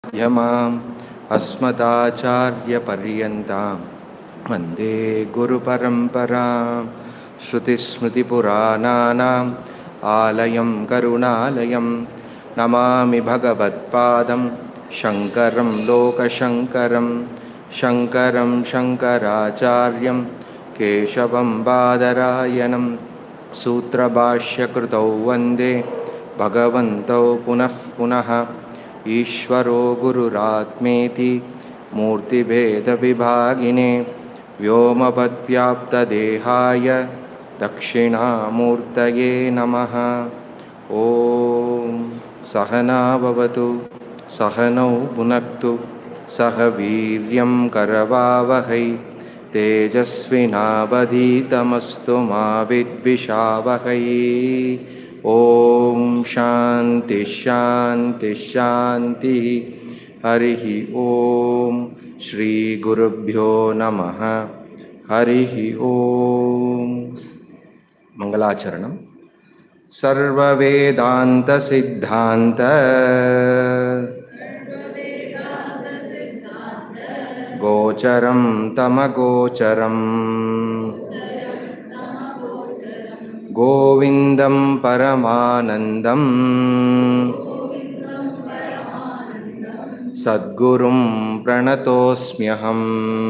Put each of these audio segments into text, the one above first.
यमाम् अस्मदाचार्यपर्यन्तां वन्दे गुरुपरम्परां श्रुतिस्मृतिपुराणानाम् आलयं करुणालयं नमामि भगवत्पादं शङ्करं लोकशङ्करं शङ्करं शङ्कराचार्यं केशवं बादरायणं सूत्रभाष्यकृतौ वन्दे भगवन्तौ पुनः पुनः ईश्वरो गुरुरात्मेति मूर्तिभेदविभागिने व्योमपद्व्याप्तदेहाय दक्षिणामूर्तये नमः ॐ सहना भवतु सहनौ भुनक्तु सह वीर्यं करवावहै तेजस्विनावधीतमस्तु मा विद्विषावहै ॐ शान्ति शान्ति शान्तिः हरिः ॐ श्रीगुरुभ्यो नमः हरिः ॐ मङ्गलाचरणं सर्ववेदान्तसिद्धान्त गोचरं तमगोचरम् गोविन्दं परमानन्दम् सद्गुरुं प्रणतोऽस्म्यहम्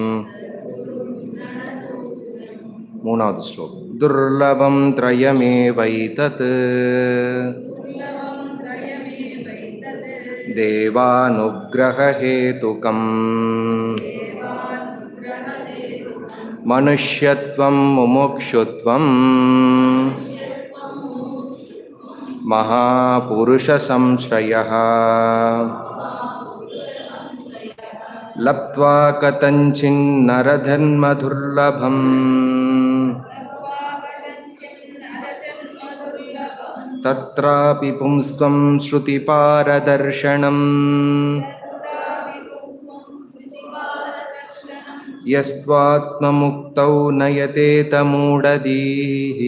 மூணாவது ஸ்லோகம் துர்லபம் த்ரயமேவைதத் தேவானுகிரகஹேதுகம் मनुष्यत्वं मुमुक्षुत्वं महापुरुषसंश्रयः लब्ध्वा कथञ्चिन्नरधन्मदुर्लभम् तत्रापि पुंस्त्वं श्रुतिपारदर्शनम् यस्त्वात्ममुक्तौ नयते तमूढधीः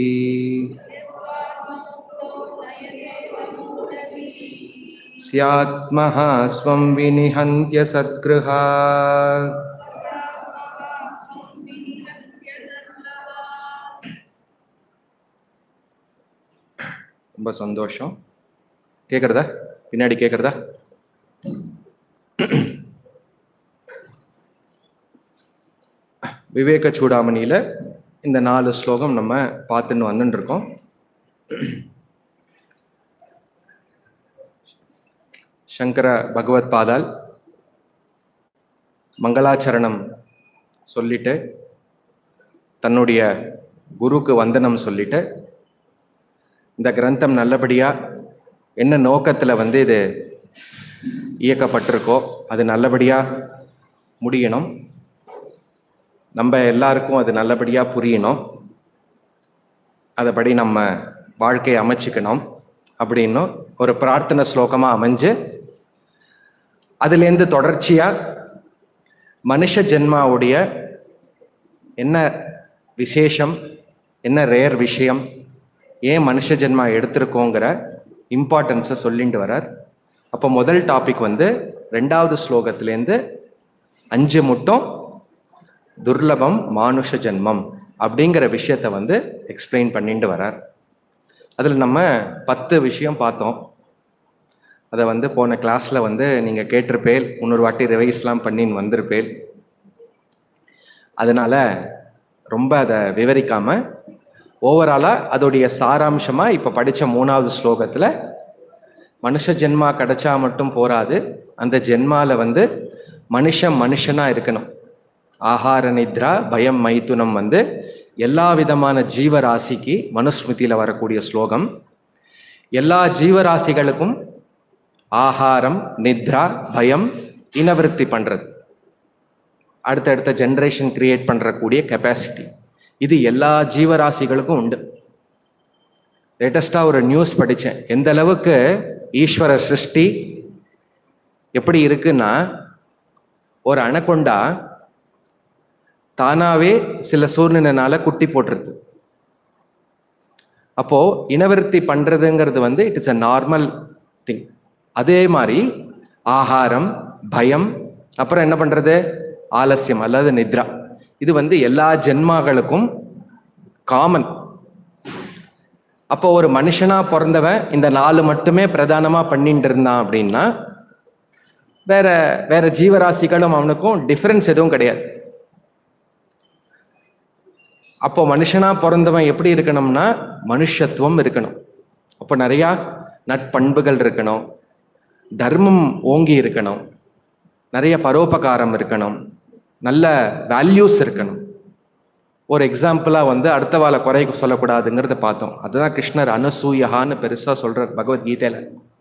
स्यात्मः स्वं विनिहन्त्य सद्गृहा ரொம்ப சந்தோஷம் கேட்குறதா பின்னாடி கேட்குறதா விவேக சூடாமணியில் இந்த நாலு ஸ்லோகம் நம்ம பார்த்துன்னு வந்துட்டு இருக்கோம் சங்கர பகவத் பாதால் மங்களாச்சரணம் சொல்லிட்டு தன்னுடைய குருக்கு வந்தனம் சொல்லிட்டு இந்த கிரந்தம் நல்லபடியாக என்ன நோக்கத்தில் வந்து இது இயக்கப்பட்டிருக்கோ அது நல்லபடியாக முடியணும் நம்ம எல்லாருக்கும் அது நல்லபடியாக புரியணும் அதைப்படி நம்ம வாழ்க்கையை அமைச்சிக்கணும் அப்படின்னும் ஒரு பிரார்த்தனை ஸ்லோகமாக அமைஞ்சு அதுலேருந்து தொடர்ச்சியாக மனுஷ ஜென்மாவுடைய என்ன விசேஷம் என்ன ரேர் விஷயம் ஏன் மனுஷ ஜென்மா எடுத்திருக்கோங்கிற இம்பார்ட்டன்ஸை சொல்லிட்டு வரார் அப்போ முதல் டாபிக் வந்து ரெண்டாவது ஸ்லோகத்திலேருந்து அஞ்சு மட்டும் துர்லபம் மானுஷ ஜென்மம் அப்படிங்கிற விஷயத்த வந்து எக்ஸ்பிளைன் பண்ணிட்டு வரார் அதில் நம்ம பத்து விஷயம் பார்த்தோம் அதை வந்து போன கிளாஸில் வந்து நீங்கள் கேட்டிருப்பேல் இன்னொரு வாட்டி ரிவைஸ்லாம் பண்ணின்னு வந்திருப்பேல் அதனால் ரொம்ப அதை விவரிக்காமல் ஓவராலாக அதோடைய சாராம்சமாக இப்போ படித்த மூணாவது ஸ்லோகத்தில் மனுஷ ஜென்மா கிடைச்சா மட்டும் போராது அந்த ஜென்மாவில் வந்து மனுஷன் மனுஷனாக இருக்கணும் ஆகார நித்ரா பயம் மைதுனம் வந்து எல்லா விதமான ஜீவராசிக்கு மனுஸ்மிருதியில் வரக்கூடிய ஸ்லோகம் எல்லா ஜீவராசிகளுக்கும் ஆகாரம் நித்ரா பயம் இனவிருத்தி பண்ணுறது அடுத்தடுத்த ஜென்ரேஷன் கிரியேட் பண்ணுறக்கூடிய கெப்பாசிட்டி இது எல்லா ஜீவராசிகளுக்கும் உண்டு லேட்டஸ்டாக ஒரு நியூஸ் படித்தேன் எந்த அளவுக்கு ஈஸ்வர சிருஷ்டி எப்படி இருக்குன்னா ஒரு அணக்கொண்டா தானாவே சில சூழ்நிலைனால குட்டி போட்டுருது அப்போ இனவிருத்தி பண்றதுங்கிறது வந்து it is a normal thing அதே மாதிரி ஆகாரம் பயம் அப்புறம் என்ன பண்றது ஆலசியம் அல்லது நித்ரா இது வந்து எல்லா ஜென்மாகளுக்கும் காமன் அப்போ ஒரு மனுஷனா பிறந்தவன் இந்த நாலு மட்டுமே பிரதானமா பண்ணிட்டு இருந்தான் அப்படின்னா வேற வேற ஜீவராசிகளும் அவனுக்கும் டிஃபரன்ஸ் எதுவும் கிடையாது அப்போ மனுஷனா பிறந்தவன் எப்படி இருக்கணும்னா மனுஷத்துவம் இருக்கணும் அப்போ நிறையா நட்பண்புகள் இருக்கணும் தர்மம் ஓங்கி இருக்கணும் நிறைய பரோபகாரம் இருக்கணும் நல்ல வேல்யூஸ் இருக்கணும் ஒரு எக்ஸாம்பிளாக வந்து அடுத்த வாழை குறை சொல்லக்கூடாதுங்கிறத பார்த்தோம் அதுதான் கிருஷ்ணர் அனசூயகான்னு பெருசாக சொல்றார் பகவத்கீதையில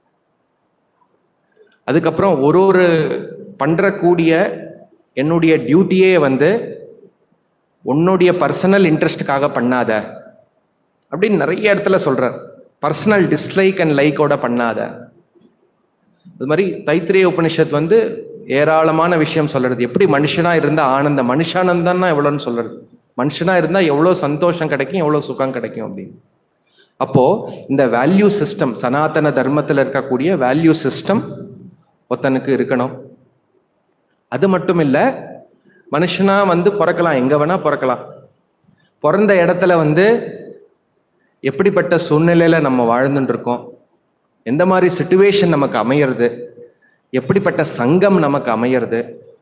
அதுக்கப்புறம் ஒரு ஒரு பண்றக்கூடிய என்னுடைய டியூட்டியே வந்து உன்னுடைய பர்சனல் இன்ட்ரெஸ்ட்டுக்காக பண்ணாத அப்படின்னு நிறைய இடத்துல சொல்றார் பர்சனல் டிஸ்லைக் அண்ட் லைக்கோட பண்ணாத அது மாதிரி தைத்திரிய உபனிஷத் வந்து ஏராளமான விஷயம் சொல்றது எப்படி மனுஷனா இருந்தா ஆனந்த மனுஷானந்தம்னா எவ்வளோன்னு சொல்றது மனுஷனா இருந்தா எவ்வளோ சந்தோஷம் கிடைக்கும் எவ்வளோ சுகம் கிடைக்கும் அப்படின்னு அப்போ இந்த வேல்யூ சிஸ்டம் சனாதன தர்மத்தில் இருக்கக்கூடிய வேல்யூ சிஸ்டம் ஒருத்தனுக்கு இருக்கணும் அது மட்டும் இல்லை மனுஷனா வந்து பிறக்கலாம் எங்க வேணா பிறக்கலாம் பிறந்த இடத்துல வந்து எப்படிப்பட்ட சூழ்நிலையில நம்ம வாழ்ந்துட்டு இருக்கோம் எந்த மாதிரி சுச்சுவேஷன் நமக்கு அமையிறது எப்படிப்பட்ட சங்கம் நமக்கு அமையிறது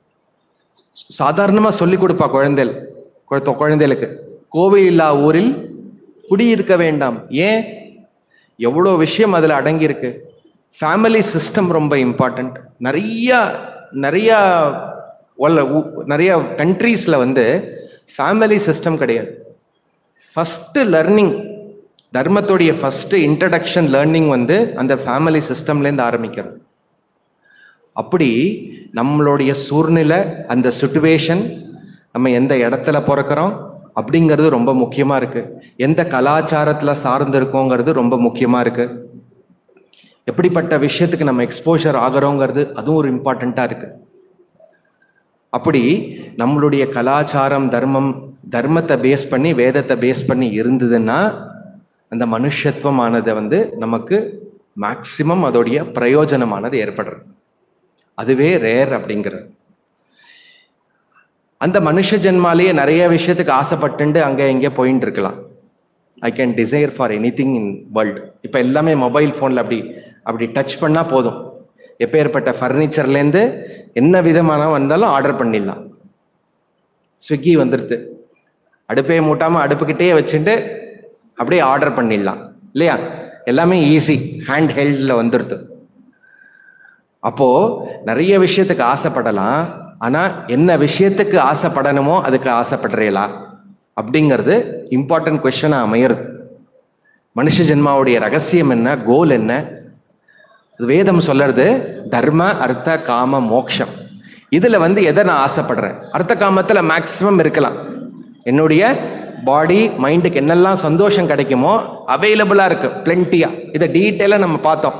சாதாரணமா சொல்லி கொடுப்பா குழந்தைகள் குழந்தை குழந்தைகளுக்கு கோவையில்லா ஊரில் குடியிருக்க வேண்டாம் ஏன் எவ்வளோ விஷயம் அதில் அடங்கியிருக்கு ஃபேமிலி சிஸ்டம் ரொம்ப இம்பார்ட்டண்ட் நிறைய நிறைய உல- உ- நிறைய கண்ட்ரீஸில் வந்து ஃபேமிலி சிஸ்டம் கிடையாது ஃபஸ்ட்டு லர்னிங் தர்மத்துடைய ஃபஸ்ட்டு இன்ட்ரடக்ஷன் லேர்னிங் வந்து அந்த ஃபேமிலி சிஸ்டம்லேருந்து ஆரம்பிக்கிறது அப்படி நம்மளுடைய சூழ்நிலை அந்த சுச்சுவேஷன் நம்ம எந்த இடத்துல பிறக்கிறோம் அப்படிங்கிறது ரொம்ப முக்கியமாக இருக்கு எந்த கலாச்சாரத்தில் சார்ந்து இருக்கோங்கிறது ரொம்ப முக்கியமாக இருக்கு எப்படிப்பட்ட விஷயத்துக்கு நம்ம எக்ஸ்போஷர் ஆகிறோங்கிறது அதுவும் ஒரு இம்பார்ட்டண்ட்டாக இருக்கு அப்படி நம்மளுடைய கலாச்சாரம் தர்மம் தர்மத்தை பேஸ் பண்ணி வேதத்தை பேஸ் பண்ணி இருந்ததுன்னா அந்த மனுஷத்துவமானதை வந்து நமக்கு மேக்சிமம் அதோடைய பிரயோஜனமானது ஏற்படுறது அதுவே ரேர் அப்படிங்கிறது அந்த மனுஷ ஜென்மாலேயே நிறைய விஷயத்துக்கு ஆசைப்பட்டுண்டு அங்கே இங்கே போயின்னு இருக்கலாம் I can desire for any thing in world இப்போ எல்லாமே மொபைல் ஃபோனில் அப்படி அப்படி டச் பண்ணால் போதும் எப்பேற்பட்ட ஃபர்னிச்சர்லேருந்து என்ன விதமான வந்தாலும் ஆர்டர் பண்ணிடலாம் ஸ்விக்கி வந்துடுது அடுப்பே மூட்டாமல் அடுப்புக்கிட்டே வச்சுட்டு அப்படியே ஆர்டர் பண்ணிடலாம் இல்லையா எல்லாமே ஈஸி ஹேண்ட் ஹெல்டில் வந்துடுது அப்போ நிறைய விஷயத்துக்கு ஆசைப்படலாம் ஆனா என்ன விஷயத்துக்கு ஆசைப்படணுமோ அதுக்கு ஆசைப்படுறீங்களா அப்படிங்கிறது இம்பார்ட்டன்ட் கொஸ்டனாக அமையிறது மனுஷ ஜென்மாவுடைய ரகசியம் என்ன கோல் என்ன இது வேதம் சொல்றது தர்ம அர்த்த காம மோக்ஷம் இதுல வந்து எதை நான் ஆசைப்படுறேன் அர்த்த காமத்துல மேக்சிமம் இருக்கலாம் என்னுடைய பாடி மைண்டுக்கு என்னெல்லாம் சந்தோஷம் கிடைக்குமோ அவைலபிளா இருக்கு பிளென்ட்டியா இதை டீட்டெயிலாக நம்ம பார்த்தோம்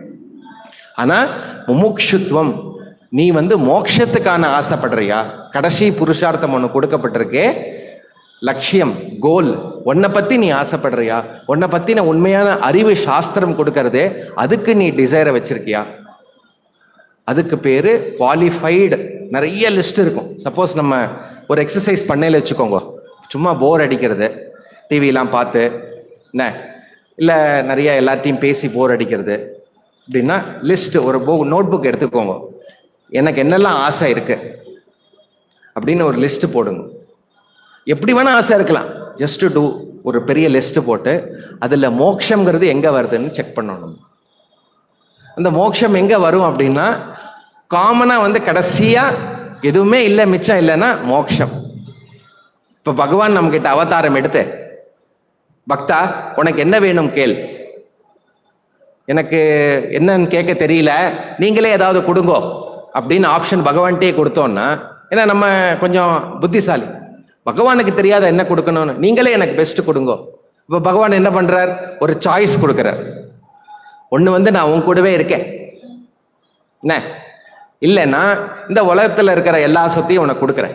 ஆனா முமுக்ஷுத்வம் நீ வந்து மோட்சத்துக்கான ஆசைப்படுறியா கடைசி புருஷார்த்தம் ஒன்று கொடுக்கப்பட்டிருக்கே லட்சியம் கோல் உன்னை பத்தி நீ ஆசைப்படுறியா உன்னை பத்தின உண்மையான அறிவு சாஸ்திரம் கொடுக்கறதே அதுக்கு நீ டிசைரை வச்சிருக்கியா அதுக்கு பேரு குவாலிஃபைடு நிறைய லிஸ்ட் இருக்கும் சப்போஸ் நம்ம ஒரு எக்ஸசைஸ் பண்ணையில வச்சுக்கோங்க சும்மா போர் அடிக்கிறது டிவிலாம் பார்த்து என்ன இல்லை நிறைய எல்லார்ட்டையும் பேசி போர் அடிக்கிறது அப்படின்னா லிஸ்ட் ஒரு போ நோட் புக் எடுத்துக்கோங்க எனக்கு என்னெல்லாம் ஆசை இருக்கு அப்படின்னு ஒரு லிஸ்ட் போடுங்க எப்படி வேணா ஆசை இருக்கலாம் ஜஸ்ட் டூ ஒரு பெரிய லிஸ்ட் போட்டு அதில் மோட்சம்ங்கிறது எங்கே வருதுன்னு செக் பண்ணணும் அந்த மோட்சம் எங்கே வரும் அப்படின்னா காமனாக வந்து கடைசியாக எதுவுமே இல்லை மிச்சம் இல்லைன்னா மோட்சம் இப்போ பகவான் நம்மக்கிட்ட அவதாரம் எடுத்து பக்தா உனக்கு என்ன வேணும் கேள் எனக்கு என்னன்னு கேட்க தெரியல நீங்களே ஏதாவது கொடுங்கோ அப்படின்னு ஆப்ஷன் பகவான்கிட்டே கொடுத்தோன்னா ஏன்னா நம்ம கொஞ்சம் புத்திசாலி பகவானுக்கு தெரியாத என்ன கொடுக்கணும்னு நீங்களே எனக்கு பெஸ்ட் கொடுங்கோ இப்போ பகவான் என்ன பண்றார் ஒரு சாய்ஸ் கொடுக்குறார் ஒன்று வந்து நான் உன் கூடவே இருக்கேன் என்ன இல்லைன்னா இந்த உலகத்தில் இருக்கிற எல்லா சொத்தையும் உனக்கு கொடுக்குறேன்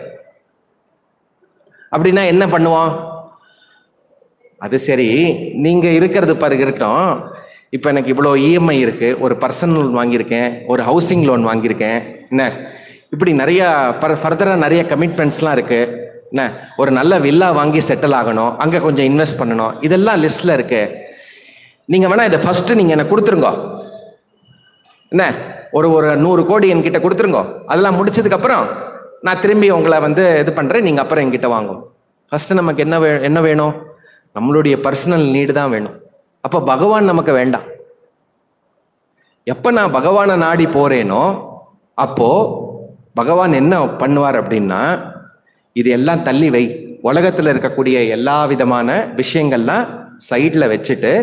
அப்படின்னா என்ன பண்ணுவோம் அது சரி நீங்க இருக்கிறது பாருங்க இருக்கட்டும் இப்போ எனக்கு இவ்வளோ இஎம்ஐ இருக்கு ஒரு பர்சனல் லோன் வாங்கியிருக்கேன் ஒரு ஹவுசிங் லோன் வாங்கியிருக்கேன் என்ன இப்படி நிறைய ஃபர்தராக நிறைய கமிட்மெண்ட்ஸ்லாம் இருக்கு என்ன ஒரு நல்ல வில்லா வாங்கி செட்டில் ஆகணும் அங்கே கொஞ்சம் இன்வெஸ்ட் பண்ணணும் இதெல்லாம் லிஸ்ட்ல இருக்கு நீங்க வேணா இதை ஃபர்ஸ்ட் நீங்க எனக்கு கொடுத்துருங்க என்ன ஒரு ஒரு நூறு கோடி என்கிட்ட கொடுத்துருங்க அதெல்லாம் முடிச்சதுக்கு அப்புறம் நான் திரும்பி உங்களை வந்து இது பண்றேன் நீங்க அப்புறம் என்கிட்ட வாங்கும் ஃபர்ஸ்ட் நமக்கு என்ன வே என்ன வேணும் நம்மளுடைய பர்சனல் நீடு தான் வேணும் அப்போ பகவான் நமக்கு வேண்டாம் எப்போ நான் பகவானை நாடி போறேனோ அப்போ பகவான் என்ன பண்ணுவார் அப்படின்னா இது எல்லாம் தள்ளி வை உலகத்தில் இருக்கக்கூடிய எல்லா விதமான விஷயங்கள்லாம் சைடில் வச்சுட்டு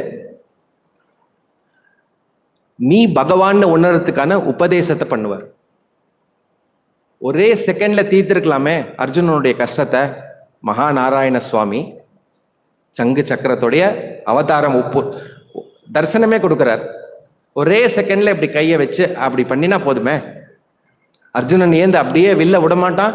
நீ பகவான் உணர்றதுக்கான உபதேசத்தை பண்ணுவார் ஒரே செகண்ட்ல தீர்த்திருக்கலாமே அர்ஜுனனுடைய கஷ்டத்தை மகாநாராயண சுவாமி சங்கு சக்கரத்துடைய அவதாரம் உப்பு தரிசனமே கொடுக்கிறார் ஒரே செகண்ட்ல இப்படி கையை வச்சு அப்படி பண்ணினா போதுமே அர்ஜுனன் ஏந்து அப்படியே வில்ல விட மாட்டான்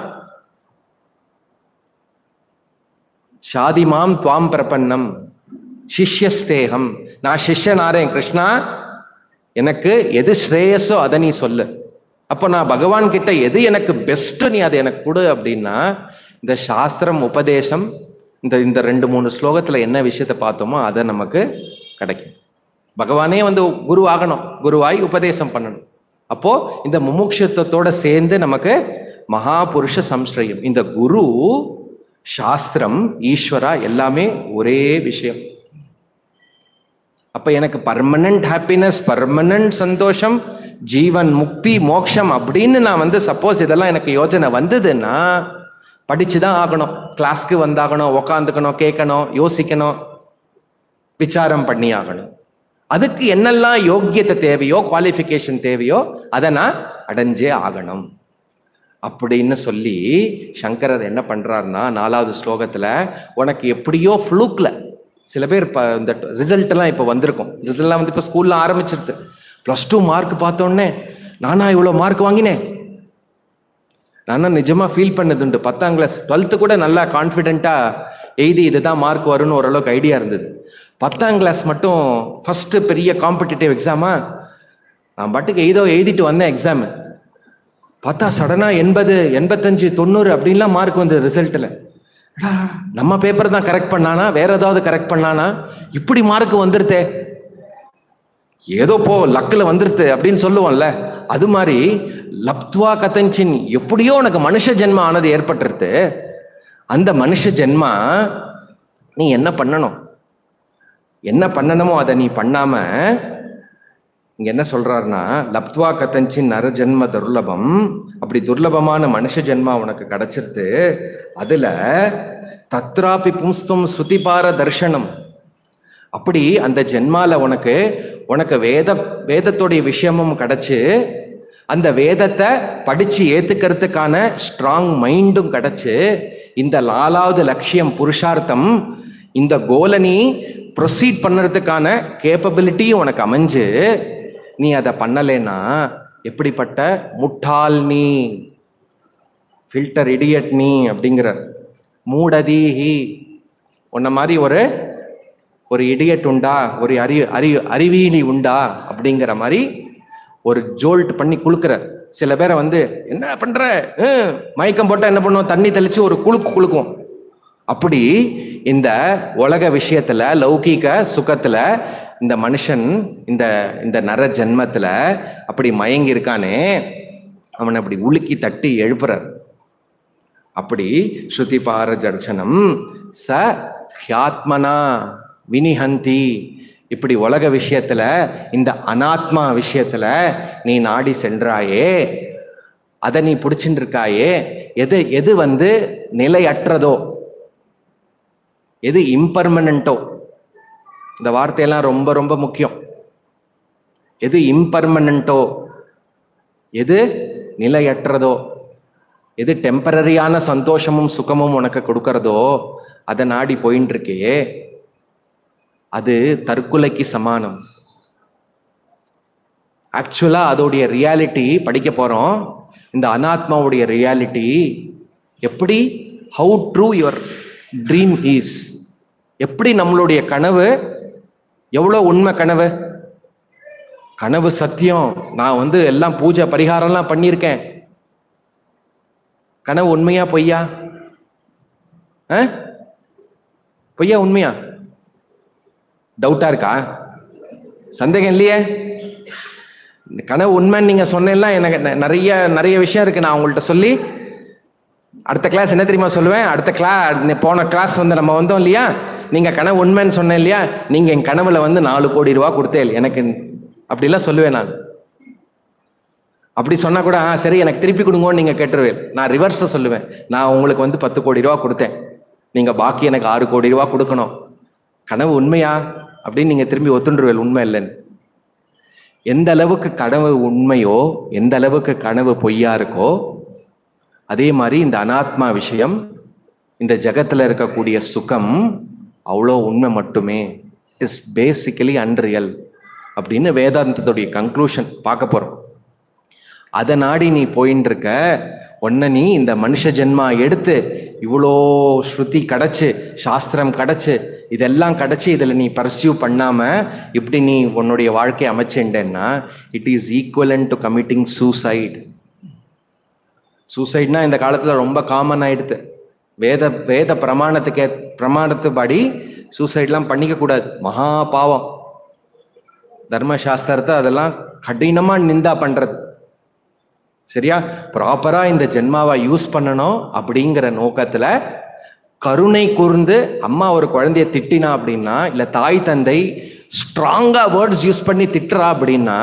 ஷாதிமாம் துவாம் பிரபன்னம் சிஷ்யஸ்தேகம் நான் சிஷ்யனாரேன் கிருஷ்ணா எனக்கு எது ஸ்ரேயஸோ அதை நீ சொல்லு அப்போ நான் பகவான் கிட்ட எது எனக்கு பெஸ்ட் நீ அதை எனக்கு கொடு அப்படின்னா இந்த சாஸ்திரம் உபதேசம் இந்த இந்த ரெண்டு மூணு ஸ்லோகத்துல என்ன விஷயத்தை பார்த்தோமோ அதை நமக்கு கிடைக்கும் பகவானே வந்து குரு ஆகணும் குருவாய் உபதேசம் பண்ணணும் அப்போ இந்த முமுட்சத்துவத்தோட சேர்ந்து நமக்கு மகாபுருஷ சம்ஸ்ரயம் இந்த குரு சாஸ்திரம் ஈஸ்வரா எல்லாமே ஒரே விஷயம் அப்ப எனக்கு பர்மனன்ட் ஹாப்பினஸ் பர்மனன்ட் சந்தோஷம் ஜீவன் முக்தி மோட்சம் அப்படின்னு நான் வந்து சப்போஸ் இதெல்லாம் எனக்கு யோஜனை வந்ததுன்னா படிச்சு தான் ஆகணும் கிளாஸ்க்கு வந்தாகணும் உக்காந்துக்கணும் கேட்கணும் யோசிக்கணும் விசாரம் பண்ணி ஆகணும் அதுக்கு என்னெல்லாம் யோக்கியத்தை தேவையோ குவாலிஃபிகேஷன் தேவையோ அதை நான் அடைஞ்சே ஆகணும் அப்படின்னு சொல்லி சங்கரர் என்ன பண்றாருன்னா நாலாவது ஸ்லோகத்துல உனக்கு எப்படியோ ஃப்ளூக்ல சில பேர் இப்போ இந்த ரிசல்ட் எல்லாம் இப்போ வந்திருக்கும் ரிசல்ட்லாம் வந்து இப்போ ஸ்கூல்ல ஆரம்பிச்சிருது ப்ளஸ் டூ மார்க் பார்த்தோன்னே நானா இவ்வளோ மார்க் வாங்கினேன் நானா நிஜமா ஃபீல் பண்ணதுண்டு பத்தாம் கிளாஸ் டுவெல்த்து கூட நல்லா கான்ஃபிடென்ட்டா எழுதி இதுதான் மார்க் வரும்னு ஓரளவுக்கு ஐடியா இருந்தது பத்தாம் கிளாஸ் மட்டும் ஃபர்ஸ்ட் பெரிய காம்படிட்டிவ் எக்ஸாமா நான் பாட்டுக்கு ஏதோ எழுதிட்டு வந்தேன் எக்ஸாமு பார்த்தா சடனா எண்பது எண்பத்தஞ்சு தொண்ணூறு அப்படின்லாம் மார்க் வந்தது ரிசல்ட்டில் நம்ம பேப்பர் தான் கரெக்ட் பண்ணானா வேற ஏதாவது கரெக்ட் பண்ணானா இப்படி மார்க் வந்துருத்தே ஏதோ போ லக்கில் வந்துருது அப்படின்னு சொல்லுவோம்ல அது மாதிரி லப்துவா கதஞ்சின் எப்படியோ உனக்கு மனுஷ ஜென்ம ஆனது ஏற்பட்டுருது அந்த மனுஷ ஜென்மா நீ என்ன பண்ணணும் என்ன பண்ணணுமோ அதை நீ பண்ணாம இங்க என்ன சொல்றாருன்னா லப்துவா கதஞ்சின் நர ஜென்ம துர்லபம் அப்படி துர்லபமான மனுஷ ஜென்மா உனக்கு கிடைச்சிருது அதுல தத்ராபி பும்ஸ்துவம் ஸ்ருதிபார தர்ஷனம் அப்படி அந்த ஜென்மால உனக்கு உனக்கு வேத வேதத்துடைய விஷயமும் கிடைச்சு அந்த வேதத்தை படிச்சு ஏத்துக்கிறதுக்கான ஸ்ட்ராங் மைண்டும் கிடைச்சு இந்த நாலாவது லட்சியம் புருஷார்த்தம் இந்த கோலை நீ ப்ரொசீட் பண்ணுறதுக்கான கேப்பபிலிட்டியும் உனக்கு அமைஞ்சு நீ அதை பண்ணலைன்னா எப்படிப்பட்ட முட்டாள் நீ ஃபில்டர் இடியட் நீ அப்படிங்கிற மூடதீஹி உன்ன மாதிரி ஒரு ஒரு இடியட் உண்டா ஒரு அறி அறி அறிவியலி உண்டா அப்படிங்கிற மாதிரி ஒரு ஜோல்ட் பண்ணி குளுக்குறார் சில பேரை வந்து என்ன பண்ற ஹம், மயக்கம் போட்டா என்ன பண்ணுவோம் தண்ணி தெளிச்சு ஒரு குலுக்கு குலுக்கும் அப்படி இந்த உலக விஷயத்துல லௌகீக சுகத்துல இந்த மனுஷன் இந்த இந்த நர ஜென்மத்துல அப்படி மயங்கி இருக்கானே அவனை அப்படி உலுக்கி தட்டி எழுப்புறார் அப்படி ஸ்ருதி பார தர்சனம் ச ஹியாத்மனா வினிஹந்தி இப்படி உலக விஷயத்துல இந்த அனாத்மா விஷயத்துல நீ நாடி சென்றாயே அதை நீ பிடிச்சிட்டு இருக்காயே எது எது வந்து நிலையற்றதோ எது இம்பர்மனண்டோ இந்த வார்த்தையெல்லாம் ரொம்ப ரொம்ப முக்கியம் எது இம்பர்மனண்டோ எது நிலையற்றதோ எது டெம்பரரியான சந்தோஷமும் சுகமும் உனக்கு கொடுக்கறதோ அதை நாடி போயின்னு இருக்கே அது தற்கொலைக்கு சமானம் ஆக்சுவலா அதோடைய ரியாலிட்டி படிக்க போறோம் இந்த அனாத்மாவுடைய ரியாலிட்டி எப்படி how true your dream is எப்படி நம்மளுடைய கனவு எவ்வளோ உண்மை கனவு கனவு சத்தியம் நான் வந்து எல்லாம் பூஜை பரிகாரம்லாம் பண்ணியிருக்கேன் கனவு உண்மையா பொய்யா ஆ? பொய்யா உண்மையா டவுட்டா இருக்கா சந்தேகம் இல்லையே இந்த கனவு உண்மைன்னு நீங்க சொன்னேன்னா எனக்கு ந- நிறைய நிறைய விஷயம் இருக்கு நான் உங்கள்கிட்ட சொல்லி அடுத்த கிளாஸ் என்ன தெரியுமா சொல்லுவேன் அடுத்த கிளா போன கிளாஸ் வந்து நம்ம வந்தோம் இல்லையா நீங்க கனவு உண்மைன்னு சொன்னேன் இல்லையா நீங்க என் கனவுல வந்து நாலு கோடி ரூபா கொடுத்தேன் எனக்கு அப்படிலாம் சொல்லுவேன் நான் அப்படி சொன்னா கூட ஆ சரி எனக்கு திருப்பி கொடுங்கன்னு நீங்க கேட்டுருவேன் நான் ரிவர்ஸை சொல்லுவேன் நான் உங்களுக்கு வந்து பத்து கோடி ரூபா கொடுத்தேன் நீங்க பாக்கி எனக்கு ஆறு கோடி ரூபா கொடுக்கணும் கனவு உண்மையா அப்படின்னு நீங்க திரும்பி ஒத்துண்டுருவேல் உண்மை இல்லைன்னு எந்த அளவுக்கு கனவு உண்மையோ எந்த அளவுக்கு கனவு பொய்யா இருக்கோ அதே மாதிரி இந்த அனாத்மா விஷயம் இந்த ஜகத்துல இருக்கக்கூடிய சுகம் அவ்வளோ உண்மை மட்டுமே இஸ் பேசிக்கலி அன்ரியல் அப்படின்னு வேதாந்தத்துடைய கன்க்ளூஷன் பார்க்க போறோம் அதை நாடி நீ போயின்னு இருக்க உன்னை நீ இந்த மனுஷ ஜென்மா எடுத்து இவ்வளோ ஸ்ருதி கிடைச்சு சாஸ்திரம் கிடைச்சு இதெல்லாம் கிடைச்சு இதில் நீ பர்சியூ பண்ணாம இப்படி நீ உன்னுடைய வாழ்க்கையை அமைச்சுட்டேன்னா it is equivalent to committing suicide சூசைட்னா இந்த காலத்துல ரொம்ப காமன் ஆயிடுது வேத வேத பிரமாணத்துக்கே பிரமாணத்துபடி சூசைட்லாம் பண்ணிக்க கூடாது மகா பாவம் தர்மசாஸ்திரத்தை அதெல்லாம் கடினமா நிந்தா பண்றது சரியா ப்ராப்பரா இந்த ஜென்மாவை யூஸ் பண்ணணும் அப்படிங்கிற நோக்கத்துல கருணை கூர்ந்து அம்மா ஒரு குழந்தைய திட்டினா அப்படின்னா இல்ல தாய் தந்தை ஸ்ட்ராங்கா வேர்ட்ஸ் யூஸ் பண்ணி திட்டுறா அப்படின்னா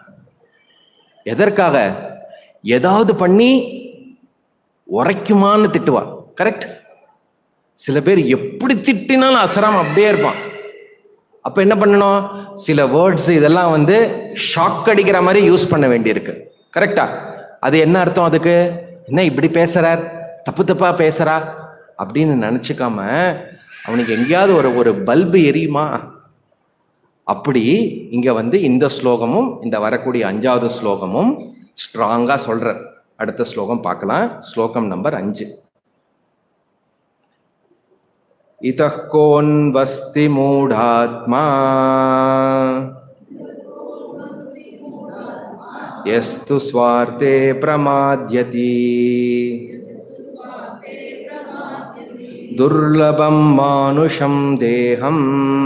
எதற்காக ஏதாவது பண்ணி உரைக்குமான்னு திட்டுவா கரெக்ட் சில பேர் எப்படி திட்டினாலும் அசராம அப்படியே இருப்பான் அப்ப என்ன பண்ணணும் சில வேர்ட்ஸ் இதெல்லாம் வந்து ஷாக் அடிக்கிற மாதிரி யூஸ் பண்ண வேண்டியிருக்கு கரெக்டா அது என்ன அர்த்தம் அதுக்கு என்ன இப்படி பேசுறார் தப்பு தப்பா பேசுறா அப்படின்னு நினைச்சுக்காம அவனுக்கு எங்கேயாவது ஒரு ஒரு பல்பு எரியுமா அப்படி இங்க வந்து இந்த ஸ்லோகமும் இந்த வரக்கூடிய அஞ்சாவது ஸ்லோகமும் ஸ்ட்ராங்கா சொல்ற அடுத்த ஸ்லோகம் பார்க்கலாம் ஸ்லோகம் நம்பர் அஞ்சு इतः कोऽन्वस्ति मूढात्मा यस्तु स्वार्थे प्रमाद्यति दुर्लभं मानुषं देहम्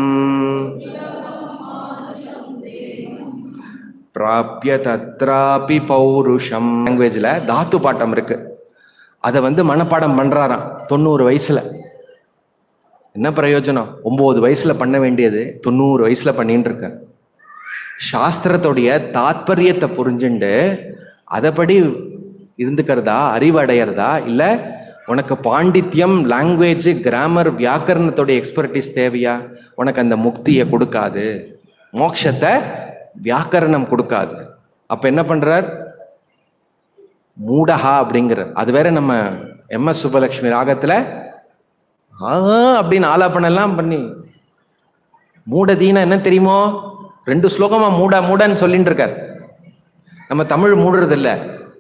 பிராபிய தத்ராபி பௌருஷம் லாங்குவேஜில் தாத்து பாட்டம் இருக்கு அதை வந்து மனப்பாடம் பண்றாராம் தொண்ணூறு வயசுல என்ன பிரயோஜனம் ஒன்பது வயசுல பண்ண வேண்டியது தொண்ணூறு வயசுல பண்ணிட்டு இருக்க சாஸ்திரத்துடைய தாத்பரியத்தை புரிஞ்சுண்டு அதைப்படி இருந்துக்கிறதா அறிவடையறதா இல்ல உனக்கு பாண்டித்யம் லாங்குவேஜ் கிராமர் வியாக்கரணத்துடைய எக்ஸ்பர்டிஸ் தேவையா உனக்கு அந்த முக்தியை கொடுக்காது மோட்சத்தை வியாக்கரணம் கொடுக்காது அப்ப என்ன பண்றார் மூடஹா அப்படிங்கிறார் அது வேற நம்ம எம் எஸ் சுப்பலட்சுமி ராகத்துல ஆ அப்படின்னு ஆலாப்பனெல்லாம் பண்ணி மூடதீனா என்ன தெரியுமோ ரெண்டு ஸ்லோகமா மூடா மூடன்னு சொல்லிட்டு இருக்கார் நம்ம தமிழ் மூடுறது இல்ல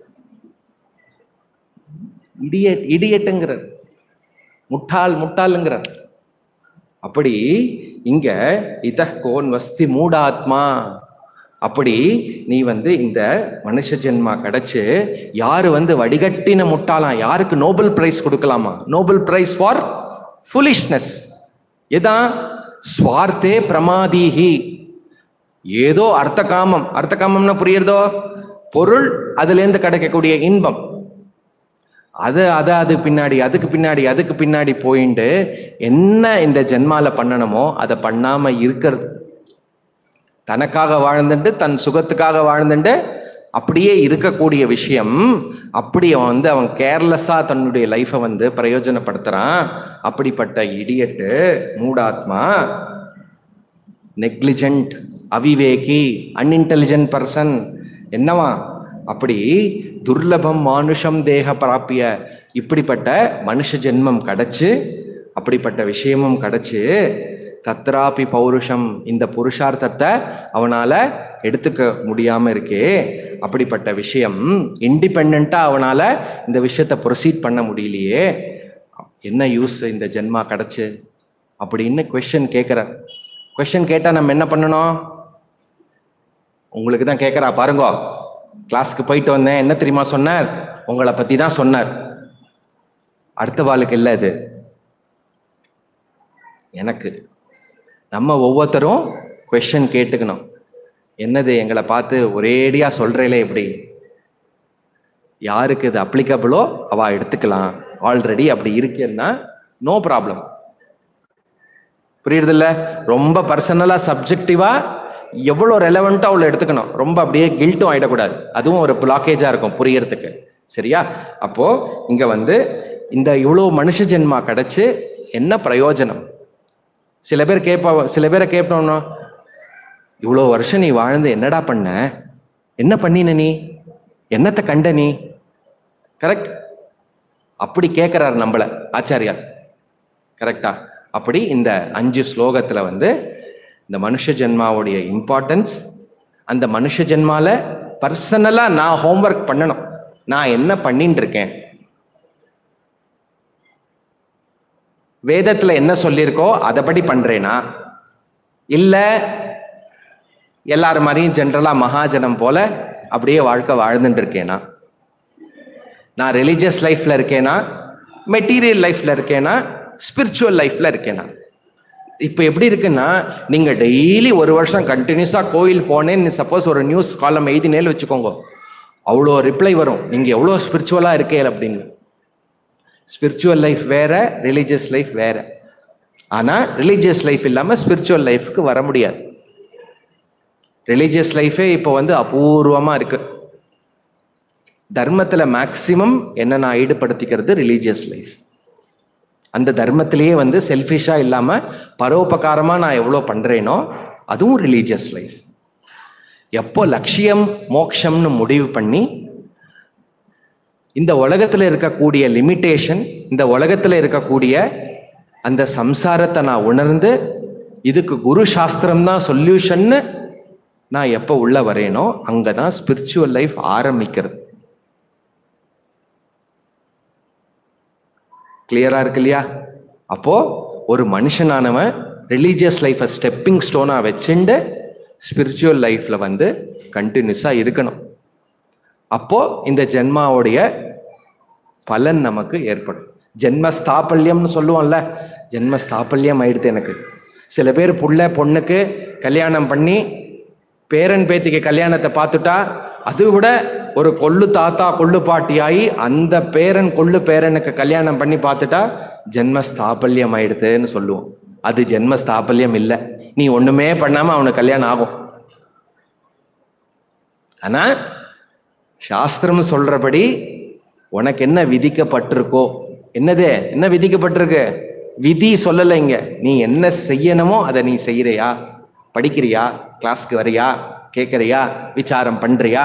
இடியட் இடியட்டுங்கிறார் முட்டாள் முட்டாளுங்கிறார் அப்படி இங்க இத கோன் வஸ்தி மூடாத்மா அப்படி நீ வந்து இந்த மனுஷ ஜென்மா கிடைச்சு யாரு வந்து வடிகட்டின முட்டாளாம் யாருக்கு நோபல் பிரைஸ் கொடுக்கலாமா நோபல் பிரைஸ் ஃபார் ஃபுலிஷ்னஸ் எதான் ஸ்வார்த்தே பிரமாதீஹி ஏதோ அர்த்த காமம் அர்த்த காமம்னா புரியுறதோ பொருள் அதுலேருந்து கிடைக்கக்கூடிய இன்பம் அது அது அது பின்னாடி அதுக்கு பின்னாடி அதுக்கு பின்னாடி போயிண்டு என்ன இந்த ஜென்மால பண்ணணுமோ அதை பண்ணாம இருக்கிறது தனக்காக வாழ்ந்துட்டு தன் சுகத்துக்காக வாழ்ந்துட்டு அப்படியே இருக்கக்கூடிய விஷயம் அப்படி அவன் வந்து அவன் கேர்லெஸ்ஸா தன்னுடைய லைஃப்பை வந்து பிரயோஜனப்படுத்துறான் அப்படிப்பட்ட இடியட்டு மூடாத்மா நெக்லிஜென்ட் அவிவேகி அன்இன்டெலிஜென்ட் பர்சன் என்னவா அப்படி துர்லபம் மானுஷம் தேக பிராப்பிய இப்படிப்பட்ட மனுஷ ஜென்மம் கிடைச்சு அப்படிப்பட்ட விஷயமும் கிடைச்சு தத்ராபி பௌருஷம் இந்த புருஷார்த்தத்தை அவனால எடுத்துக்க முடியாம இருக்கே அப்படிப்பட்ட விஷயம் இண்டிபெண்டா அவனால இந்த விஷயத்தை ப்ரொசீட் பண்ண முடியலையே என்ன யூஸ் இந்த ஜென்மா கிடைச்சு அப்படின்னு கொஷின் கேட்குற கொஷின் கேட்டா நம்ம என்ன பண்ணணும் உங்களுக்கு தான் கேட்குறா பாருங்கோ கிளாஸ்க்கு போயிட்டு வந்தேன் என்ன தெரியுமா சொன்னார் உங்களை பத்தி தான் சொன்னார் அடுத்த வாளுக்கு இல்லை இது எனக்கு நம்ம ஒவ்வொருத்தரும் கொஷன் கேட்டுக்கணும் என்னது எங்களை பார்த்து ஒரேடியா சொல்றீங்களே எப்படி யாருக்கு இது அப்ளிகபிளோ அவ எடுத்துக்கலாம் ஆல்ரெடி அப்படி இருக்கேன்னா நோ ப்ராப்ளம் புரியுறதில்ல ரொம்ப பர்சனலா சப்ஜெக்டிவா எவ்வளோ ரெலவெண்ட்டோ அவ்வளோ எடுத்துக்கணும் ரொம்ப அப்படியே கில்ட்டும் ஆயிடக்கூடாது அதுவும் ஒரு பிளாக்கேஜா இருக்கும் புரியறதுக்கு சரியா அப்போ இங்க வந்து இந்த இவ்வளோ மனுஷ ஜென்மா கிடைச்சு என்ன பிரயோஜனம் சில பேர் கேட்பா சில பேரை கேட்போம்னா இவ்வளோ வருஷம் நீ வாழ்ந்து என்னடா பண்ண என்ன பண்ணின நீ என்னத்தை கண்ட நீ கரெக்ட் அப்படி கேட்குறாரு நம்மள ஆச்சாரியார் கரெக்டா அப்படி இந்த அஞ்சு ஸ்லோகத்துல வந்து இந்த மனுஷ ஜென்மாவுடைய இம்பார்ட்டன்ஸ் அந்த மனுஷ ஜென்மால பர்சனலா நான் ஹோம்ஒர்க் பண்ணணும் நான் என்ன பண்ணிட்டு இருக்கேன் வேதத்துல என்ன சொல்லியிருக்கோ அதைப்படி பண்றேனா இல்ல எல்லாரும் மாதிரியும் ஜென்ரலா மகாஜனம் போல அப்படியே வாழ்க்கை வாழ்ந்துட்டு இருக்கேனா நான் ரிலீஜியஸ் லைஃப்ல இருக்கேனா மெட்டீரியல் லைஃப்ல இருக்கேனா ஸ்பிரிச்சுவல் லைஃப்ல இருக்கேனா இப்போ எப்படி இருக்குன்னா நீங்க டெய்லி ஒரு வருஷம் கண்டினியூஸா கோயில் போனேன்னு சப்போஸ் ஒரு நியூஸ் காலம் எழுதினேல் வச்சுக்கோங்க அவ்வளோ ரிப்ளை வரும் நீங்க எவ்வளோ ஸ்பிரிச்சுவலா இருக்கேன் அப்படின்னு ஸ்பிரிச்சுவல் லைஃப் வேற ரிலீஜியஸ் லைஃப் வேற ஆனா ரிலீஜியஸ் லைஃப் இல்லாம ஸ்பிரிச்சுவல் லைஃப்க்கு வர முடியாது ரிலீஜியஸ் லைஃபே இப்போ வந்து அபூர்வமா இருக்கு தர்மத்துல மேக்சிமம் என்ன நான் ஈடுபடுத்திக்கிறது ரிலீஜியஸ் லைஃப் அந்த தர்மத்திலேயே வந்து செல்ஃபிஷா இல்லாம பரோபகாரமா நான் எவ்வளோ பண்றேனோ அதுவும் ரிலீஜியஸ் லைஃப் எப்போ லட்சியம் மோக்ஷம்னு முடிவு பண்ணி இந்த உலகத்துல இருக்கக்கூடிய லிமிட்டேஷன் இந்த உலகத்துல இருக்கக்கூடிய அந்த சம்சாரத்தை நான் உணர்ந்து இதுக்கு குரு சாஸ்திரம் தான் சொல்யூஷன்னு நான் எப்போ உள்ள வரேனோ அங்கதான் ஸ்பிரிச்சுவல் லைஃப் ஆரம்பிக்கிறது கிளியரா இருக்கு இல்லையா அப்போ ஒரு மனுஷனானவன் ரிலீஜியஸ் லைஃபை ஸ்டெப்பிங் ஸ்டோனா வச்சுண்டு ஸ்பிரிச்சுவல் லைஃப்ல வந்து கண்டினியூஸா இருக்கணும் அப்போ இந்த ஜென்மாவுடைய பலன் நமக்கு ஏற்படும் ஜென்ம ஸ்தாபல்யம்னு சொல்லுவோம்ல ஜென்ம ஸ்தாபல்யம் ஆயிடுது எனக்கு சில பேர் புள்ள பொண்ணுக்கு கல்யாணம் பண்ணி பேரன் பேத்திக்கு கல்யாணத்தை பார்த்துட்டா அது விட ஒரு கொள்ளு தாத்தா கொள்ளு பாட்டியாகி அந்த பேரன் கொள்ளு பேரனுக்கு கல்யாணம் பண்ணி பார்த்துட்டா ஜென்ம ஸ்தாபல்யம் ஆயிடுதுன்னு சொல்லுவோம் அது ஜென்ம ஸ்தாபல்யம் இல்லை நீ ஒண்ணுமே பண்ணாம அவனுக்கு கல்யாணம் ஆகும் ஆனா சாஸ்திரம் சொல்றபடி உனக்கு என்ன விதிக்கப்பட்டிருக்கோ என்னது என்ன விதிக்கப்பட்டிருக்கு விதி சொல்லலை இங்க நீ என்ன செய்யணுமோ அதை நீ செய்யறியா படிக்கிறியா கிளாஸ்க்கு வரியா கேட்கறியா விசாரம் பண்றியா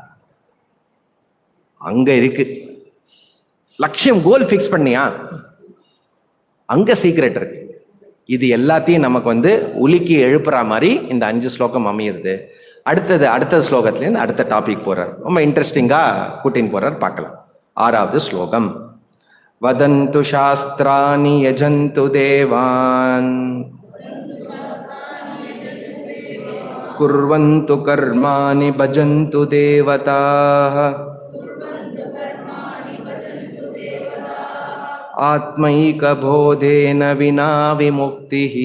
அங்க இருக்கு லட்சியம் கோல் ஃபிக்ஸ் பண்ணியா அங்க சீக்ரெட் இருக்கு இது எல்லாத்தையும் நமக்கு வந்து உலுக்கி எழுப்புற மாதிரி இந்த அஞ்சு ஸ்லோகம் அமையுது அடுத்தது அடுத்த ஸ்லோகத்துலேருந்து அடுத்த டாபிக் போறார் ரொம்ப இன்ட்ரெஸ்டிங்கா கூட்டின்னு போறார் பார்க்கலாம் ஆறாவது ஸ்லோகம் வதந்து சாஸ்திராணி யஜந்து தேவான் कुर्वन्तु कर्माणि भजन्तु देवताः आत्मैकबोधेन विना विमुक्तिः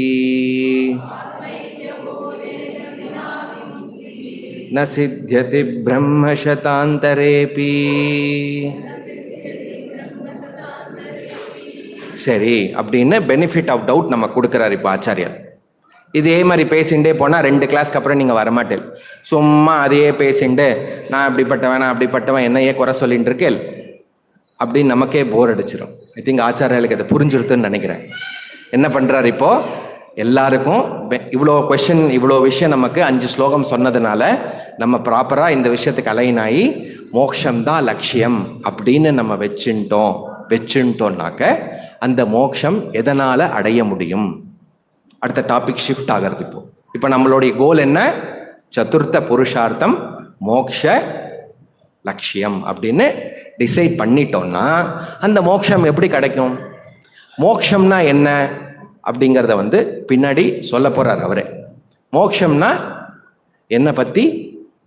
न सिद्ध्यति ब्रह्मशतान्तरेऽपि சரி அப்படின்னு பெனிஃபிட் ஆஃப் டவுட் நம்ம கொடுக்குறாரு இப்போ ஆச்சாரியார் இதே மாதிரி பேசிண்டே போனால் ரெண்டு கிளாஸ்க்கு அப்புறம் நீங்கள் வரமாட்டேன் சும்மா அதையே பேசிண்டு நான் அப்படிப்பட்டவன் நான் அப்படிப்பட்டவன் என்னையே குறை சொல்லிட்டு இருக்கேன் அப்படின்னு நமக்கே போர் அடிச்சிடும் ஐ திங்க் ஆச்சாரியாளுக்கு அதை புரிஞ்சிருத்துன்னு நினைக்கிறேன் என்ன பண்ணுறாரு இப்போ எல்லாருக்கும் பெ- இவ்வளோ கொஷின் இவ்வளோ விஷயம் நமக்கு அஞ்சு ஸ்லோகம் சொன்னதுனால நம்ம ப்ராப்பராக இந்த விஷயத்துக்கு அலைன் ஆகி மோக்ஷம்தான் லட்சியம் அப்படின்னு நம்ம வச்சுட்டோம் வச்சுட்டோம்னாக்க அந்த மோக்ஷம் எதனால அடைய முடியும் அடுத்த டாபிக் ஷிஃப்ட் ஆகிறது இப்போ இப்போ நம்மளுடைய கோல் என்ன சதுர்த்த புருஷார்த்தம் மோக்ஷ லட்சியம் அப்படின்னு டிசைட் பண்ணிட்டோம்னா அந்த மோக்ஷம் எப்படி கிடைக்கும் மோக்ஷம்னா என்ன அப்படிங்கிறத வந்து பின்னாடி சொல்ல போறார் அவரே மோக்ஷம்னா என்னை பத்தி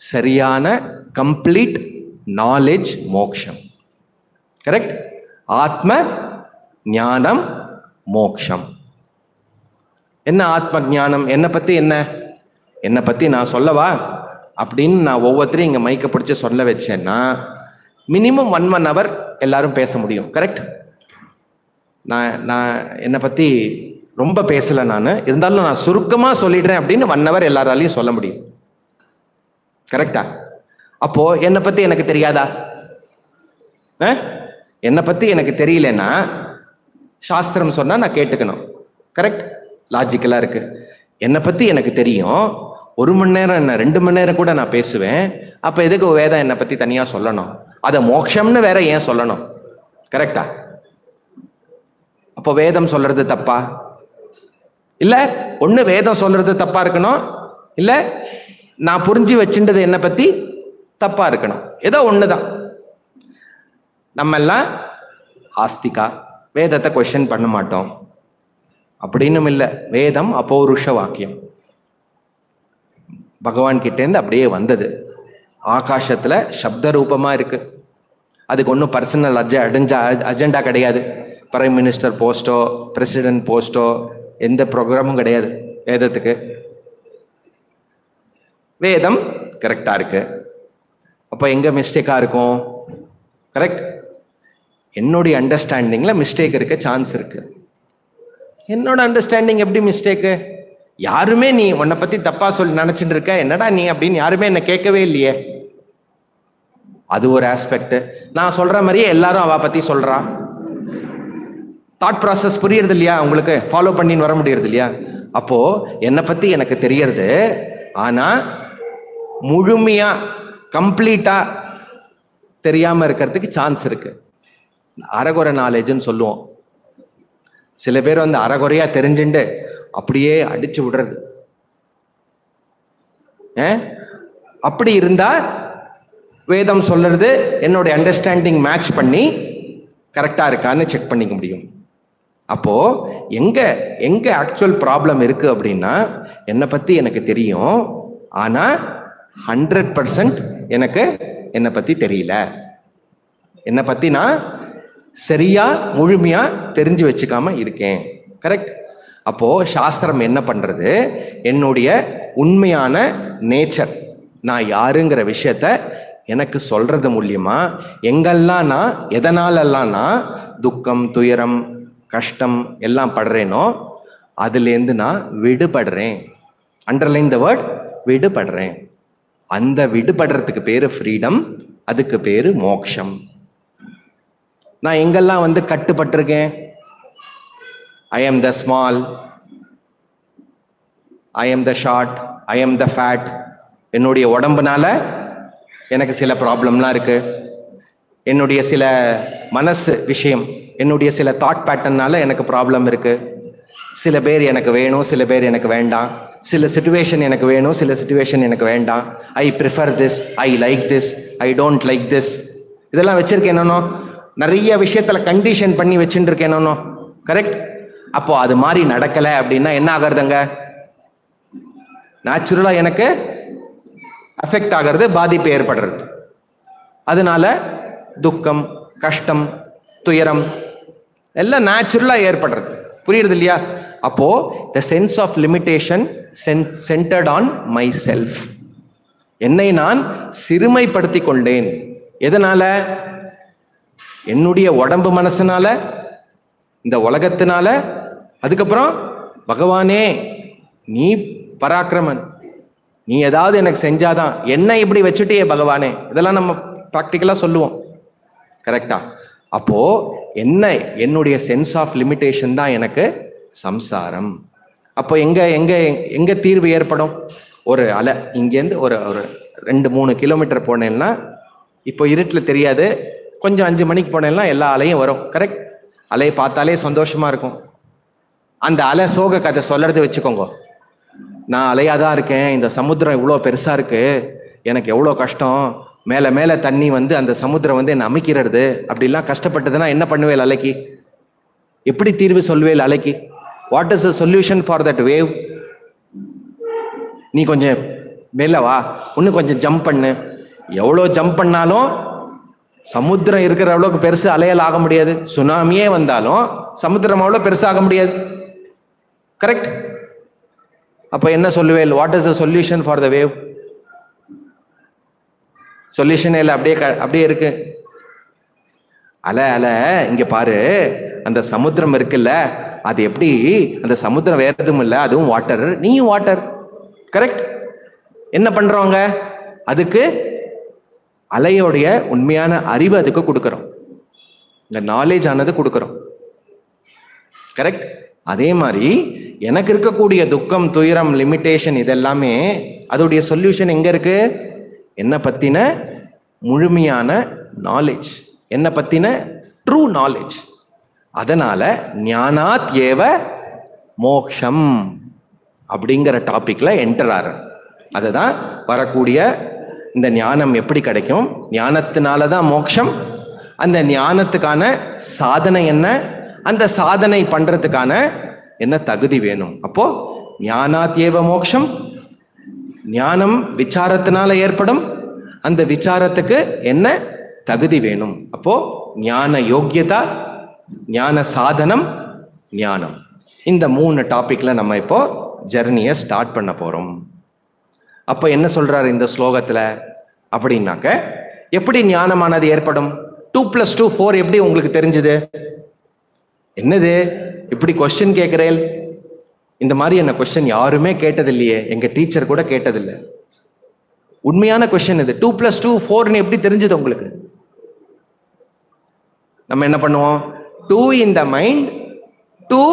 சரியான கம்ப்ளீட் நாலேஜ் மோக்ஷம் கரெக்ட் ஆத்ம ஞானம் மோக்ஷம் என்ன ஆத்ம ஞானம் என்னை பத்தி என்ன என்னை பத்தி நான் சொல்லவா அப்படின்னு நான் ஒவ்வொருத்தரையும் இங்க மைக்க பிடிச்சு சொல்ல வச்சேன்னா மினிமம் ஒன் ஒன் ஹவர் எல்லாரும் பேச முடியும் கரெக்ட் நான் நான் என்னை பத்தி ரொம்ப பேசல நான் இருந்தாலும் நான் சுருக்கமா சொல்லிடுறேன் அப்படின்னு ஒன் ஹவர் எல்லாராலையும் சொல்ல முடியும் கரெக்டா அப்போ என்னை பத்தி எனக்கு தெரியாதா அஹ்? என்னை பத்தி எனக்கு தெரியலன்னா சாஸ்திரம் சொன்னா நான் கேட்டுக்கணும் கரெக்ட் லாஜிக்கலா இருக்கு என்னை பத்தி எனக்கு தெரியும் ஒரு மணி நேரம் என்ன ரெண்டு மணி நேரம் கூட நான் பேசுவேன் அப்ப எதுக்கு வேதம் என்னை பத்தி தனியா சொல்லணும் அதை மோட்சம்னு வேற ஏன் சொல்லணும் கரெக்டா அப்போ வேதம் சொல்றது தப்பா இல்ல ஒண்ணு வேதம் சொல்றது தப்பா இருக்கணும் இல்ல நான் புரிஞ்சு வச்சுட்டது என்னை பத்தி தப்பா இருக்கணும் ஏதோ ஒண்ணுதான் நம்ம எல்லாம் ஆஸ்திகா வேதத்தை கொஸ்டின் பண்ண மாட்டோம் அப்படின்னும் இல்லை வேதம் அப்பௌருஷ வாக்கியம் பகவான் கிட்டேருந்து அப்படியே வந்தது ஆகாசத்துல சப்த ரூபமா இருக்கு அதுக்கு ஒன்றும் பர்சனல் அஜ அடைஞ்சா அஜெண்டா கிடையாது பிரைம் மினிஸ்டர் போஸ்டோ பிரசிடென்ட் போஸ்டோ எந்த ப்ரோக்ராமும் கிடையாது வேதத்துக்கு வேதம் கரெக்டா இருக்கு அப்போ எங்க மிஸ்டேக்கா இருக்கும் கரெக்ட் என்னுடைய அண்டர்ஸ்டாண்டிங்ல மிஸ்டேக் இருக்க சான்ஸ் இருக்கு என்னோட அண்டர்ஸ்டாண்டிங் எப்படி மிஸ்டேக்கு யாருமே நீ உன்னை பத்தி தப்பா சொல்லி நினைச்சிட்டு இருக்க என்னடா நீ அப்படின்னு யாருமே என்ன கேட்கவே இல்லையே அது ஒரு ஆஸ்பெக்ட் நான் சொல்ற மாதிரியே எல்லாரும் அவ பத்தி சொல்றா தாட் ப்ராசஸ் புரியுறது இல்லையா உங்களுக்கு ஃபாலோ பண்ணின்னு வர முடியறது இல்லையா அப்போ என்னை பத்தி எனக்கு தெரியறது ஆனா முழுமையா கம்ப்ளீட்டா தெரியாம இருக்கிறதுக்கு சான்ஸ் இருக்கு அறகுறை நாலேஜ்னு சொல்லுவோம் சில பேர் வந்து அறகுறையா தெரிஞ்சுண்டு அப்படியே அடிச்சு விடுறது ஏ? அப்படி இருந்தா வேதம் சொல்றது என்னுடைய அண்டர்ஸ்டாண்டிங் மேட்ச் பண்ணி கரெக்டா இருக்கான்னு செக் பண்ணிக்க முடியும் அப்போ எங்க எங்க ஆக்சுவல் ப்ராப்ளம் இருக்கு அப்படின்னா என்னை பத்தி எனக்கு தெரியும் ஆனா ஹண்ட்ரட் பர்சன்ட் எனக்கு என்னை பத்தி தெரியல என்னை பத்தி நான் சரியா முழுமையா தெரிஞ்சு வச்சுக்காம இருக்கேன் கரெக்ட் அப்போ சாஸ்திரம் என்ன பண்றது என்னுடைய உண்மையான நேச்சர் நான் யாருங்கிற விஷயத்த எனக்கு சொல்றது மூலியமா எங்கெல்லாம் நான் எதனாலெல்லாம் நான் துக்கம் துயரம் கஷ்டம் எல்லாம் படுறேனோ அதுலேருந்து நான் விடுபடுறேன் அண்டர்லைன் த வேர்ட் விடுபடுறேன் அந்த விடுபடுறதுக்கு பேரு ஃப்ரீடம் அதுக்கு பேரு மோக்ஷம் நான் எங்கெல்லாம் வந்து கட்டுப்பட்டிருக்கேன் I am the small I am the short I am the fat என்னுடைய உடம்புனால எனக்கு சில ப்ராப்ளம்லாம் இருக்கு என்னுடைய சில மனசு விஷயம் என்னுடைய சில தாட் பேட்டர்னால எனக்கு ப்ராப்ளம் இருக்கு சில பேர் எனக்கு வேணும் சில பேர் எனக்கு வேண்டாம் சில சுச்சுவேஷன் எனக்கு வேணும் சில சுச்சுவேஷன் எனக்கு வேண்டாம் I prefer this I like this I don't like this இதெல்லாம் வச்சிருக்கேன் என்னன்னோ நிறைய விஷயத்துல கண்டிஷன் பண்ணி வச்சுட்டு இருக்கேன் என்னன்னோ கரெக்ட் அப்போ அது மாதிரி நடக்கல அப்படின்னா என்ன ஆகுறதுங்க நேச்சுரலா எனக்கு அஃபெக்ட் ஆகிறது பாதிப்பு ஏற்படுறது அதனால துக்கம் கஷ்டம் துயரம் எல்லாம் நேச்சுரலா ஏற்படுறது புரியுறது இல்லையா அப்போ the sense of limitation centred on myself என்னை நான் சிறுமைப்படுத்தி கொண்டேன் எதனால என்னுடைய உடம்பு மனசுனால இந்த உலகத்தினால அதுக்கப்புறம் பகவானே நீ பராக்கிரமன் நீ ஏதாவது எனக்கு செஞ்சாதான் என்ன இப்படி வச்சுட்டியே பகவானே இதெல்லாம் நம்ம ப்ராக்டிக்கலா சொல்லுவோம் கரெக்டா அப்போ என்ன என்னுடைய சென்ஸ் ஆஃப் லிமிட்டேஷன் தான் எனக்கு சம்சாரம் அப்போ எங்க எங்க எங்க தீர்வு ஏற்படும் ஒரு அலை இங்கேருந்து ஒரு ஒரு ரெண்டு மூணு கிலோமீட்டர் போனேன்னா இப்போ இருட்டில் தெரியாது கொஞ்சம் அஞ்சு மணிக்கு போனேன்னா எல்லா அலையும் வரும் கரெக்ட் அலையை பார்த்தாலே சந்தோஷமா இருக்கும் அந்த அலை சோக கதை சொல்றது வச்சுக்கோங்க நான் அலையாக தான் இருக்கேன் இந்த சமுத்திரம் இவ்வளோ பெருசாக இருக்கு எனக்கு எவ்வளோ கஷ்டம் மேலே மேலே தண்ணி வந்து அந்த சமுத்திரம் வந்து என்னை அமைக்கிறது அப்படிலாம் கஷ்டப்பட்டதுன்னா என்ன பண்ணுவேல் அலைக்கு எப்படி தீர்வு சொல்வேல் அலைக்கு what is the solution for that wave நீ கொஞ்சம் மேல வா இன்னும் கொஞ்சம் ஜம்ப் பண்ணு எவ்வளோ ஜம்ப் பண்ணாலும் சமுத்திரம் இருக்கிற அளவுக்கு பெருசு அலையல் ஆக முடியாது சுனாமியே வந்தாலும் சமுத்திரம் அவ்வளோ பெருசாக முடியாது கரெக்ட் அப்போ என்ன சொல்லுவேல் what is the solution for the wave solution இல்லை அப்படியே க- அப்படியே இருக்கு அலை அலை இங்க பாரு அந்த சமுத்திரம் இருக்குல்ல அது எப்படி அந்த சமுத்திரம் வேறதும் இல்லை அதுவும் வாட்டர் நீயும் வாட்டர் கரெக்ட் என்ன பண்றவங்க அதுக்கு அலையோடைய உண்மையான அறிவு அதுக்கு கொடுக்குறோம் இந்த நாலேஜ் ஆனது கொடுக்குறோம் கரெக்ட் அதே மாதிரி எனக்கு இருக்கக்கூடிய துக்கம் துயரம் லிமிட்டேஷன் இதெல்லாமே அதோடைய சொல்யூஷன் எங்க இருக்கு என்ன பத்தின முழுமையான நாலேஜ் என்ன பத்தின ட்ரூ நாலேஜ் அதனால ஞானாத் ஏவ மோக்ஷம் அப்படிங்கிற டாபிக்ல என்டர் ஆறு அதுதான் வரக்கூடிய இந்த ஞானம் எப்படி கிடைக்கும் ஞானத்தினால தான் மோட்சம் அந்த ஞானத்துக்கான சாதனை என்ன அந்த சாதனை பண்றதுக்கான என்ன தகுதி வேணும் அப்போ ஞானாத் ஏவ மோக்ஷம் ஞானம் விசாரத்தினால ஏற்படும் அந்த விசாரத்துக்கு என்ன தகுதி வேணும் அப்போ ஞான யோக்கியதா ஞான சாதனம் ஞானம் இந்த மூணு டாபிக்ல நம்ம இப்போ ஜெர்னியை ஸ்டார்ட் பண்ண போறோம் அப்ப என்ன சொல்றாரு இந்த ஸ்லோகத்துல அப்படின்னாக்க எப்படி ஞானமானது ஏற்படும் டூ பிளஸ் டூ ஃபோர் எப்படி உங்களுக்கு தெரிஞ்சது என்னது இப்படி கொஸ்டின் கேட்கிறேன் இந்த மாதிரி என்ன கொஸ்டின் யாருமே கேட்டதில்லையே எங்க டீச்சர் கூட கேட்டதில்லை உண்மையான கொஸ்டின் இது டூ பிளஸ் டூ ஃபோர்னு எப்படி தெரிஞ்சது உங்களுக்கு நம்ம என்ன பண்ணுவோம் do in the mind do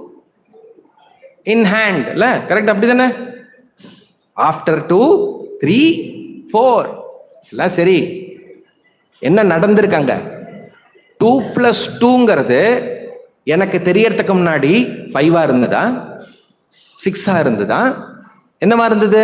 in hand இல்ல கரெக்ட் அப்படி தானே ஆஃப்டர் டூ த்ரீ ஃபோர் எல்லாம் சரி என்ன நடந்திருக்காங்க டூ பிளஸ் டூங்கிறது எனக்கு தெரியறதுக்கு முன்னாடி ஃபைவா இருந்ததா சிக்ஸா இருந்ததா என்னவா இருந்தது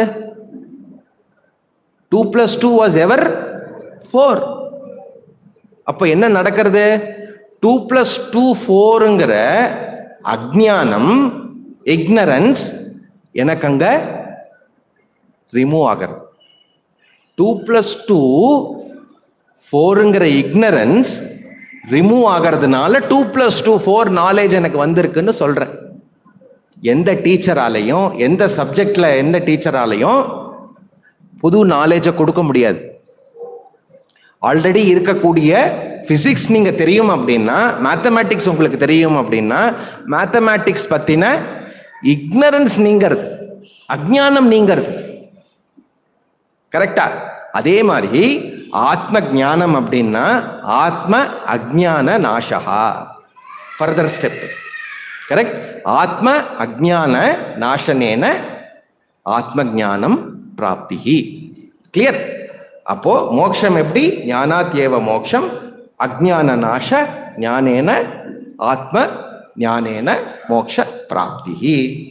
two plus two was ever four அப்போ என்ன நடக்கிறது டூ பிளஸ் டூ ஃபோருங்கிற அஜ்ஞானம் இக்னரன்ஸ் எனக்கு அங்க ரிமூவ் ஆகிறது டூ பிளஸ் டூ ஃபோருங்கிற இக்னரன்ஸ் ரிமூவ் ஆகிறதுனால two plus two four knowledge எனக்கு வந்திருக்குன்னு சொல்றேன் எந்த டீச்சராலையும் எந்த சப்ஜெக்ட்ல எந்த டீச்சராலையும் புது நாலேஜை கொடுக்க முடியாது ஆல்ரெடி இருக்கக்கூடிய பிசிக்ஸ் நீங்க தெரியும் அப்படின்னா மேத்தமேட்டிக்ஸ் உங்களுக்கு தெரியும் அப்படின்னா மேத்தமேட்டிக்ஸ் பத்தின இக்னரன்ஸ் நீங்கிறது அஜ்ஞானம் நீங்கிறது கரெக்டா அதே மாதிரி ஆத்ம ஞானம் அப்படின்னா ஆத்ம அஜ்ஞான நாசகா ஃபர்தர் ஸ்டெப் கரெக்ட் ஆத்ம அஜ்ஞான நாசனேன ஆத்ம ஞானம் பிராப்தி கிளியர் அப்போ மோக்ஷம் எப்படி ஞானாத் ஏவ மோக்ஷம் அஜ்ஞான நாச ஞானேன ஆத்ம ஞானேன மோக்ஷ பிராப்தி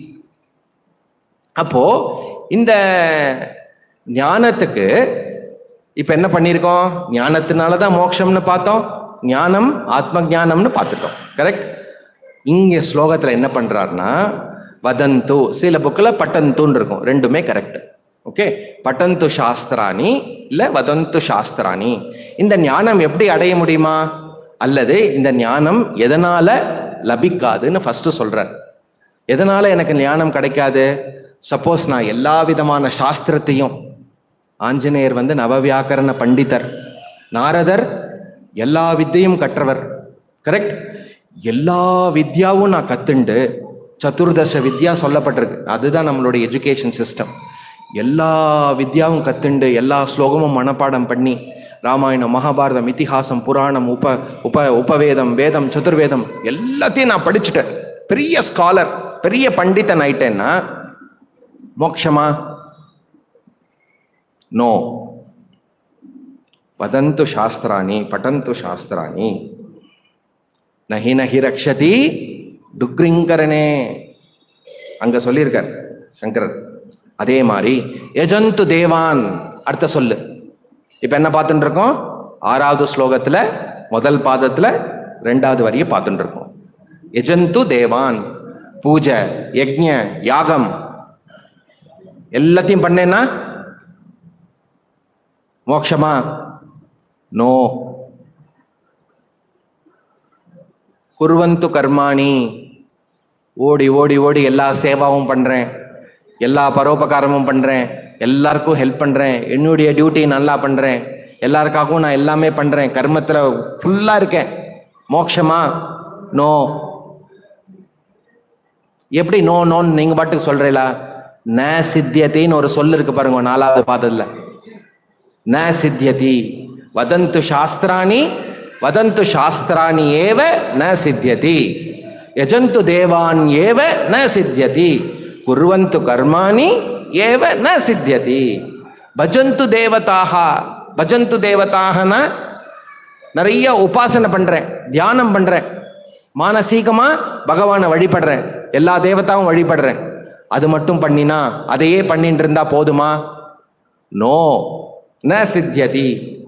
அப்போ இந்த ஞானத்துக்கு இப்ப என்ன பண்ணியிருக்கோம் ஞானத்தினால தான் மோட்சம்னு பார்த்தோம் ஞானம் ஆத்ம ஞானம்னு பார்த்துட்டோம் கரெக்ட் இங்க ஸ்லோகத்துல என்ன பண்றாருன்னா வதந்து சில புக்கில் பட்டந்துன்னு இருக்கும் ரெண்டுமே கரெக்ட் ஓகே பட்டந்து சாஸ்திராணி இல்ல வதந்து சாஸ்திராணி இந்த ஞானம் எப்படி அடைய முடியுமா அல்லது இந்த ஞானம் எதனால லபிக்காதுன்னு ஃபர்ஸ்ட் சொல்றார் எதனால எனக்கு ஞானம் கிடைக்காது சப்போஸ் நான் எல்லா விதமான சாஸ்திரத்தையும் ஆஞ்சநேயர் வந்து நவவியாக்கரண பண்டிதர் நாரதர் எல்லா வித்தையும் கற்றவர் கரெக்ட் எல்லா வித்யாவும் நான் கத்துண்டு சதுர்தச வித்யா சொல்லப்பட்டிருக்கு அதுதான் நம்மளுடைய எஜுகேஷன் சிஸ்டம் எல்லா வித்யாவும் கத்துண்டு எல்லா ஸ்லோகமும் மனப்பாடம் பண்ணி ராமாயணம் மகாபாரதம் இதிகாசம் புராணம் உப உப உபவேதம் வேதம் சதுர்வேதம் எல்லாத்தையும் நான் படிச்சுட்டேன் பெரிய ஸ்காலர் பெரிய பண்டிதன் ஆயிட்டேன்னா மோக்ஷமா நோ வதந்து சாஸ்திராணி பட்டந்து சாஸ்திராணி நஹி நஹி ரக்ஷதி டுக்ரிங்கரனே அங்க சொல்லியிருக்கார் சங்கரர் அதே மாதிரி எஜந்து தேவான் அர்த்த சொல்லு இப்ப என்ன பார்த்துட்டு இருக்கோம் ஆறாவது ஸ்லோகத்துல முதல் பாதத்துல ரெண்டாவது வரியை பார்த்துட்டு இருக்கோம் எஜந்து தேவான் பூஜை யக்ஞ யாகம் எல்லாத்தையும் பண்ணேன்னா மோட்சமா நோ குருவந்து கர்மாணி ஓடி ஓடி ஓடி எல்லா சேவாவும் பண்றேன் எல்லா பரோபகாரமும் பண்றேன் எல்லாருக்கும் ஹெல்ப் பண்றேன் என்னுடைய டியூட்டி நல்லா பண்றேன் எல்லாருக்காகவும் நான் எல்லாமே பண்றேன் கர்மத்துல ஃபுல்லா இருக்கேன் மோட்சமா நோ எப்படி நோ நோன்னு நீங்க பாட்டுக்கு சொல்றீங்களா ந சித்தியத்தின்னு ஒரு சொல் இருக்கு பாருங்க நாலாவது பாதத்துல ந சித்தியதி வதந்து சாஸ்திராணி வதந்து சாஸ்திராணி ஏவ ந சித்தியதி யஜந்து தேவான் ஏவ ந சித்தியதி குர்வந்து கர்மாணி ஏவ ந சித்தியதி பஜந்து தேவதாக பஜந்து தேவதாகனா நிறைய உபாசனை பண்றேன் தியானம் பண்றேன் மானசீகமா பகவானை வழிபடுறேன் எல்லா தேவதாவும் வழிபடுறேன் அது மட்டும் பண்ணினா அதையே பண்ணிட்டு இருந்தா போதுமா நோ ந சித்தியதி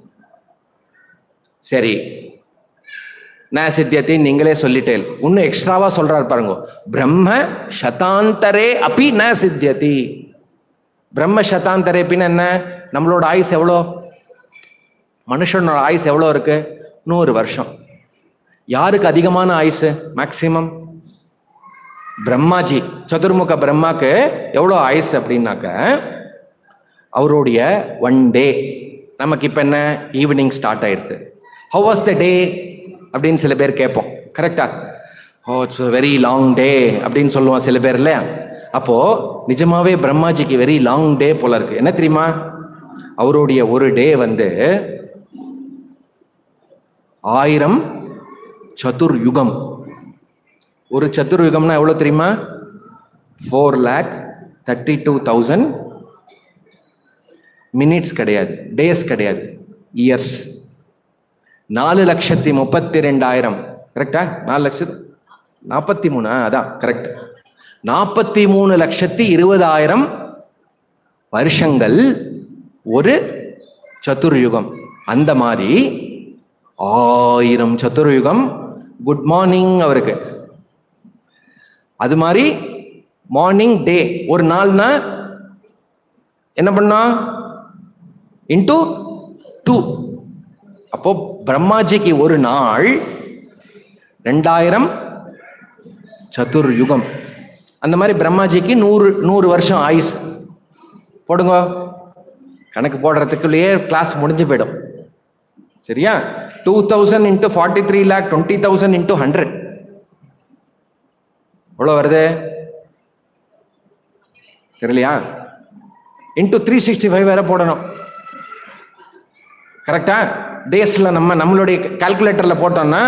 சரி ந சித்தியதி நீங்களே சொல்லிட்டேன் இன்னும் எக்ஸ்ட்ராவா சொல்றாரு பாருங்க பிரம்ம சதாந்தரே அப்பி ந சித்தியதி பிரம்ம சதாந்தரே பின்ன என்ன நம்மளோட ஆயுஸ் எவ்வளோ மனுஷனோட ஆயுஸ் எவ்வளோ இருக்கு நூறு வருஷம் யாருக்கு அதிகமான ஆயுசு மேக்சிமம் பிரம்மாஜி சதுர்முக பிரம்மாக்கு எவ்வளோ ஆயுசு அப்படின்னாக்க அவருடைய ஒன் டே நமக்கு இப்போ என்ன ஈவினிங் ஸ்டார்ட் ஆயிடுது ஹவ் வாஸ் த டே அப்படின்னு சில பேர் கேட்போம் கரெக்டா oh it's very long day அப்படின்னு சொல்லுவோம் சில பேர் இல்லையா அப்போ நிஜமாவே பிரம்மாஜிக்கு வெரி லாங் டே போல இருக்கு என்ன தெரியுமா அவருடைய ஒரு டே வந்து ஆயிரம் சதுர் யுகம் ஒரு சதுர் யுகம்னா எவ்வளோ தெரியுமா four lakh thirty two thousand minutes கிடையாது டேஸ் கிடையாது இயர்ஸ் நாலு லட்சத்தி முப்பத்தி ரெண்டாயிரம் கரெக்டா நாலு லட்சத்து நாற்பத்தி மூணு அதான் கரெக்ட் நாற்பத்தி மூணு லட்சத்தி இருபதாயிரம் வருஷங்கள் ஒரு சதுர்யுகம் அந்த மாதிரி ஆயிரம் சதுர்யுகம் குட் மார்னிங் அவருக்கு அது மாதிரி மார்னிங் டே ஒரு நாள்னா என்ன பண்ணா இன்டூ டூ அப்போ பிரம்மாஜிக்கு ஒரு நாள் ரெண்டாயிரம் சதுர் யுகம் அந்த மாதிரி பிரம்மாஜிக்கு நூறு நூறு வருஷம் ஆயுஸ் போடுங்க கணக்கு போடுறதுக்குள்ளேயே கிளாஸ் முடிஞ்சு போயிடும் சரியா two thousand into forty three lakh twenty thousand into hundred எவ்வளோ வருது தெரியலையா இன்ட்டு த்ரீ சிக்ஸ்டி ஃபைவ் வேற போடணும் கரெக்டா டேஸ்ல நம்ம நம்மளுடைய கால்குலேட்டர்ல போட்டோம்னா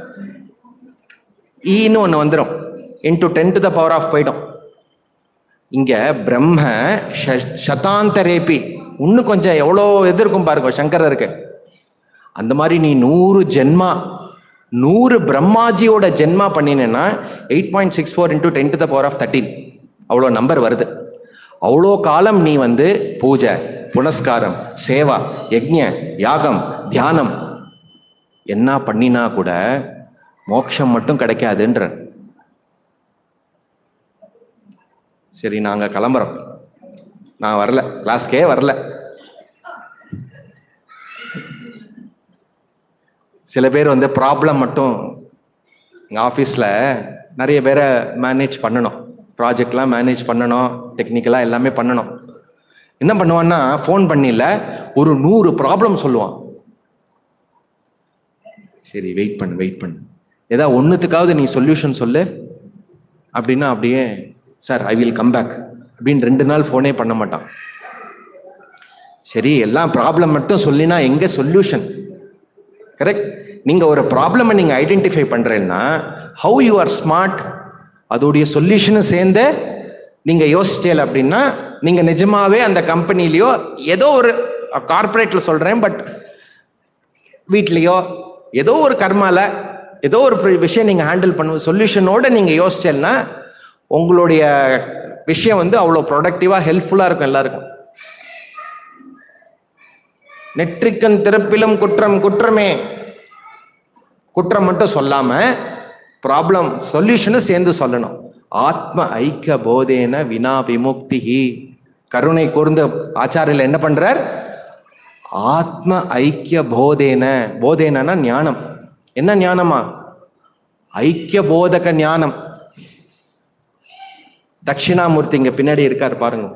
ஈன்னு ஒன்று வந்துடும் into ten to the power of போயிடும் இங்க பிரம்ம ச- சதாந்தரேபி இன்னும் கொஞ்சம் எவ்வளோ இது இருக்கும் பாருங்க சங்கரருக்கு அந்த மாதிரி நீ நூறு ஜென்மா நூறு பிரம்மாஜியோட ஜென்மா பண்ணினேன்னா eight point six four into ten to the power of thirteen அவ்வளோ நம்பர் வருது அவ்வளோ காலம் நீ வந்து பூஜை புனஸ்காரம் சேவா யஜ்ஞ யாகம் தியானம் என்ன பண்ணினா கூட மோட்சம் மட்டும் கிடைக்காதுன்ற சரி நாங்க கிளம்புறோம் நான் வரல கிளாஸ்க்கே வரல சில பேர் வந்து ப்ராப்ளம் மட்டும் எங்கள் ஆஃபீஸில் நிறைய பேரை மேனேஜ் பண்ணணும் ப்ராஜெக்ட்லாம் மேனேஜ் பண்ணணும் டெக்னிக்கலாக எல்லாமே பண்ணணும் என்ன பண்ணுவான்னா ஃபோன் பண்ணில ஒரு நூறு ப்ராப்ளம் சொல்லுவான் சரி வெயிட் பண்ணு வெயிட் பண்ணு ஏதா ஒன்றுத்துக்காவது நீ சொல்யூஷன் சொல்லு அப்படின்னா அப்படியே sir I will come back அப்படின்னு ரெண்டு நாள் ஃபோனே பண்ண மாட்டான் சரி எல்லாம் ப்ராப்ளம் மட்டும் சொல்லினா எங்கே சொல்யூஷன் கரெக்ட் நீங்கள் ஒரு ப்ராப்ளமை நீங்கள் ஐடென்டிஃபை பண்ணுறேன்னா ஹவு யூ ஆர் ஸ்மார்ட் அதோடைய சொல்யூஷனும் சேர்ந்து நீங்கள் யோசிச்சேல் அப்படின்னா நீங்கள் நிஜமாவே அந்த கம்பெனிலேயோ ஏதோ ஒரு கார்ப்பரேட்டில் சொல்கிறேன் பட் வீட்லேயோ ஏதோ ஒரு கர்மால ஏதோ ஒரு pri- விஷயம் நீங்கள் ஹேண்டில் பண்ணுவ சொல்யூஷனோட நீங்கள் யோசிச்சேன்னா உங்களுடைய விஷயம் வந்து அவ்வளோ ப்ரொடக்டிவாக ஹெல்ப்ஃபுல்லாக இருக்கும் எல்லாருக்கும் நெற்றிக்கண் திறப்பிலும் குற்றம் குற்றமே குற்றம் மட்டும் சொல்லாம ப்ராப்ளம் சொல்யூஷனும் சேர்ந்து சொல்லணும் ஆத்ம ஐக்கிய போதேன வினா விமுக்தி கருணை கூர்ந்த ஆச்சாரியில் என்ன பண்றார் ஆத்ம ஐக்கிய போதேன போதேனா ஞானம் என்ன ஞானமா ஐக்கிய போதக ஞானம் தட்சிணாமூர்த்தி இங்க பின்னாடி இருக்கார் பாருங்க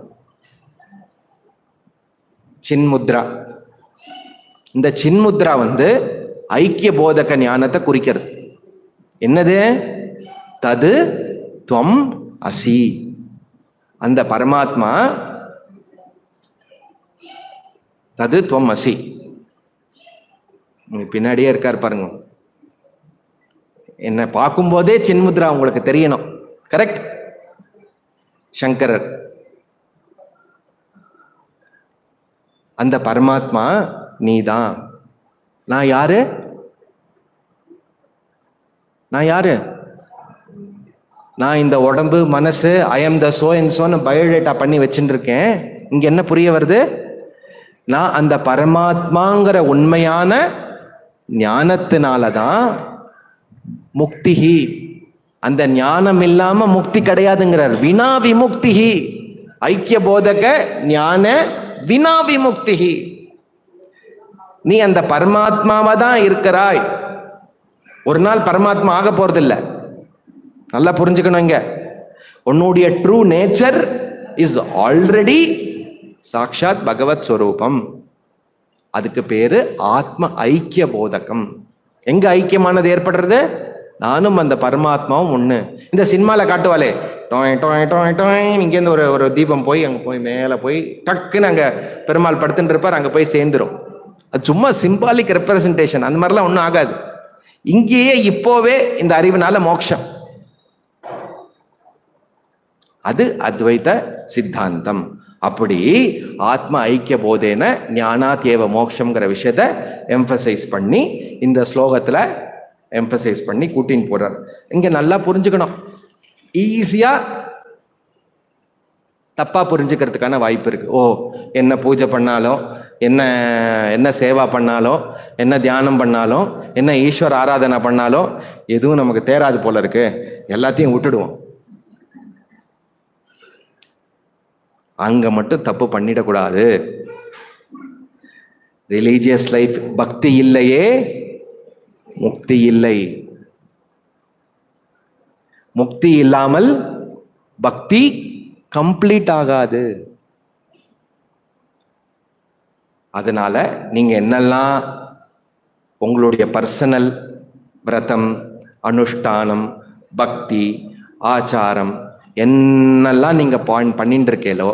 சின்முத்ரா இந்த சின்முத்ரா வந்து ஐக்கிய போதக ஞானத்தை குறிக்கிறது என்னது தது துவம் அசி அந்த பரமாத்மா தது துவம் அசி உங்க பின்னாடியே இருக்கார் பாருங்க என்னை பார்க்கும்போதே சின்முத்ரா உங்களுக்கு தெரியணும் கரெக்ட் சங்கரர் அந்த பரமாத்மா நீதான் நான் யாரு நான் யாரு நான் இந்த உடம்பு மனசு ஐஎம் த சோ அண்ட் சோன்னு பயோடேட்டா பண்ணி வச்சுட்டு இருக்கேன் இங்க என்ன புரிய வருது நான் அந்த பரமாத்மாங்கிற உண்மையான ஞானத்தினால தான் முக்திஹி அந்த ஞானம் இல்லாம முக்தி கிடையாதுங்கிறார் வினா விமுக்திஹி ஐக்கிய போதக ஞான வினா விமுக்திஹி நீ அந்த பரமாத்மாவா தான் இருக்கிறாய் ஒரு நாள் பரமாத்மா ஆக போறதில்ல நல்லா புரிஞ்சுக்கணும் இங்க உன்னுடைய ட்ரூ நேச்சர் இஸ் ஆல்ரெடி சாக்ஷாத் பகவத் ஸ்வரூபம் அதுக்கு பேரு ஆத்ம ஐக்கிய போதகம் எங்க ஐக்கியமானது ஏற்படுறது நானும் அந்த பரமாத்மாவும் ஒண்ணு இந்த சினிமால காட்டுவாளே டொய் டொய் டொய் டொய் இங்கேருந்து ஒரு ஒரு தீபம் போய் அங்க போய் மேல போய் டக்குன்னு அங்க பெருமாள் படுத்துட்டு இருப்பார் அங்க போய் சேர்ந்துரும் அது சும்மா சிம்பாலிக் ரெப்ரசன்டேஷன் அந்த மாதிரிலாம் ஒன்றும் ஆகாது இங்கேயே இப்போவே இந்த அறிவுனால மோட்சம் அது அத்வைத சித்தாந்தம் அப்படி ஆத்ம ஐக்கிய போதேன ஞானாத்யேவ மோக்ஷங்கிற விஷயத்த எம்பசைஸ் பண்ணி இந்த ஸ்லோகத்துல எம்பசைஸ் பண்ணி கூட்டின்னு போறார் இங்க நல்லா புரிஞ்சுக்கணும் ஈஸியா தப்பா புரிஞ்சுக்கிறதுக்கான வாய்ப்பு இருக்கு ஓ என்ன பூஜை பண்ணாலும் என்ன என்ன சேவா பண்ணாலும் என்ன தியானம் பண்ணாலும் என்ன ஈஸ்வர ஆராதனை பண்ணாலும் எதுவும் நமக்கு தேராது போல இருக்கு எல்லாத்தையும் விட்டுடுவோம் அங்க மட்டும் தப்பு பண்ணிடக்கூடாது ரிலீஜியஸ் லைஃப் பக்தி இல்லையே முக்தி இல்லை முக்தி இல்லாமல் பக்தி கம்ப்ளீட் ஆகாது அதனால நீங்க என்னெல்லாம் உங்களுடைய பர்சனல் விரதம் அனுஷ்டானம் பக்தி ஆச்சாரம் என்னெல்லாம் நீங்க பாயிண்ட் பண்ணிட்டு இருக்கேலோ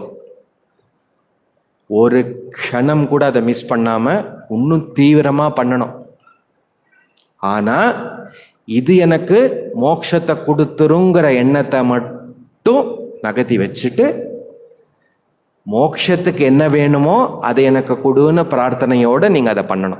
ஒரு க்ஷணம் கூட அதை மிஸ் பண்ணாம இன்னும் தீவிரமா பண்ணணும் ஆனா இது எனக்கு மோட்சத்தை கொடுத்துருங்கிற எண்ணத்தை மட்டும் நகர்த்தி வச்சுட்டு மோட்சத்துக்கு என்ன வேணுமோ அதை எனக்கு கொடுன்னு பிரார்த்தனையோட நீங்க அதை பண்ணணும்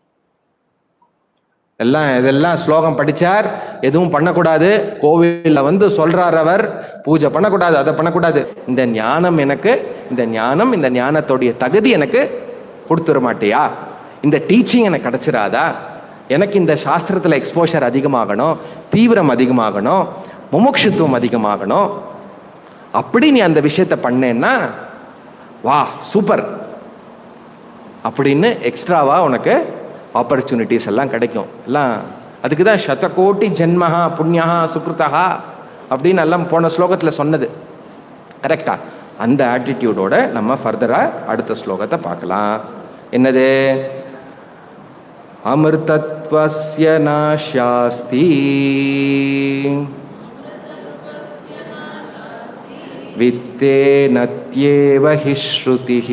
எல்லாம் இதெல்லாம் ஸ்லோகம் படிச்சார் எதுவும் பண்ணக்கூடாது கோவில்ல வந்து சொல்றார் அவர் பூஜை பண்ணக்கூடாது அதை பண்ணக்கூடாது இந்த ஞானம் எனக்கு இந்த ஞானம் இந்த ஞானத்துடைய தகுதி எனக்கு கொடுத்துட மாட்டியா இந்த டீச்சிங் எனக்கு கிடைச்சிராதா எனக்கு இந்த சாஸ்திரத்துல எக்ஸ்போஷர் அதிகமாகணும் தீவிரம் அதிகமாகணும் முமுட்சுத்துவம் அதிகமாகணும் அப்படி நீ அந்த விஷயத்த பண்ணேன்னா வா சூப்பர் அப்படின்னு எக்ஸ்ட்ராவா உனக்கு ஆப்பர்ச்சுனிட்டிஸ் எல்லாம் கிடைக்கும் எல்லாம் அதுக்கு தான் சதகோட்டி ஜென்மஹா புண்ணியஹா சுக்ருதஹா அப்படின்னு எல்லாம் போன ஸ்லோகத்தில் சொன்னது கரெக்டா அந்த ஆட்டிடியூடோட நம்ம ஃபர்தராக அடுத்த ஸ்லோகத்தை பார்க்கலாம் என்னது அமிர்தத்வஸ்ய நாஷாஸ்தி वित्तेनत्येव हि श्रुतिः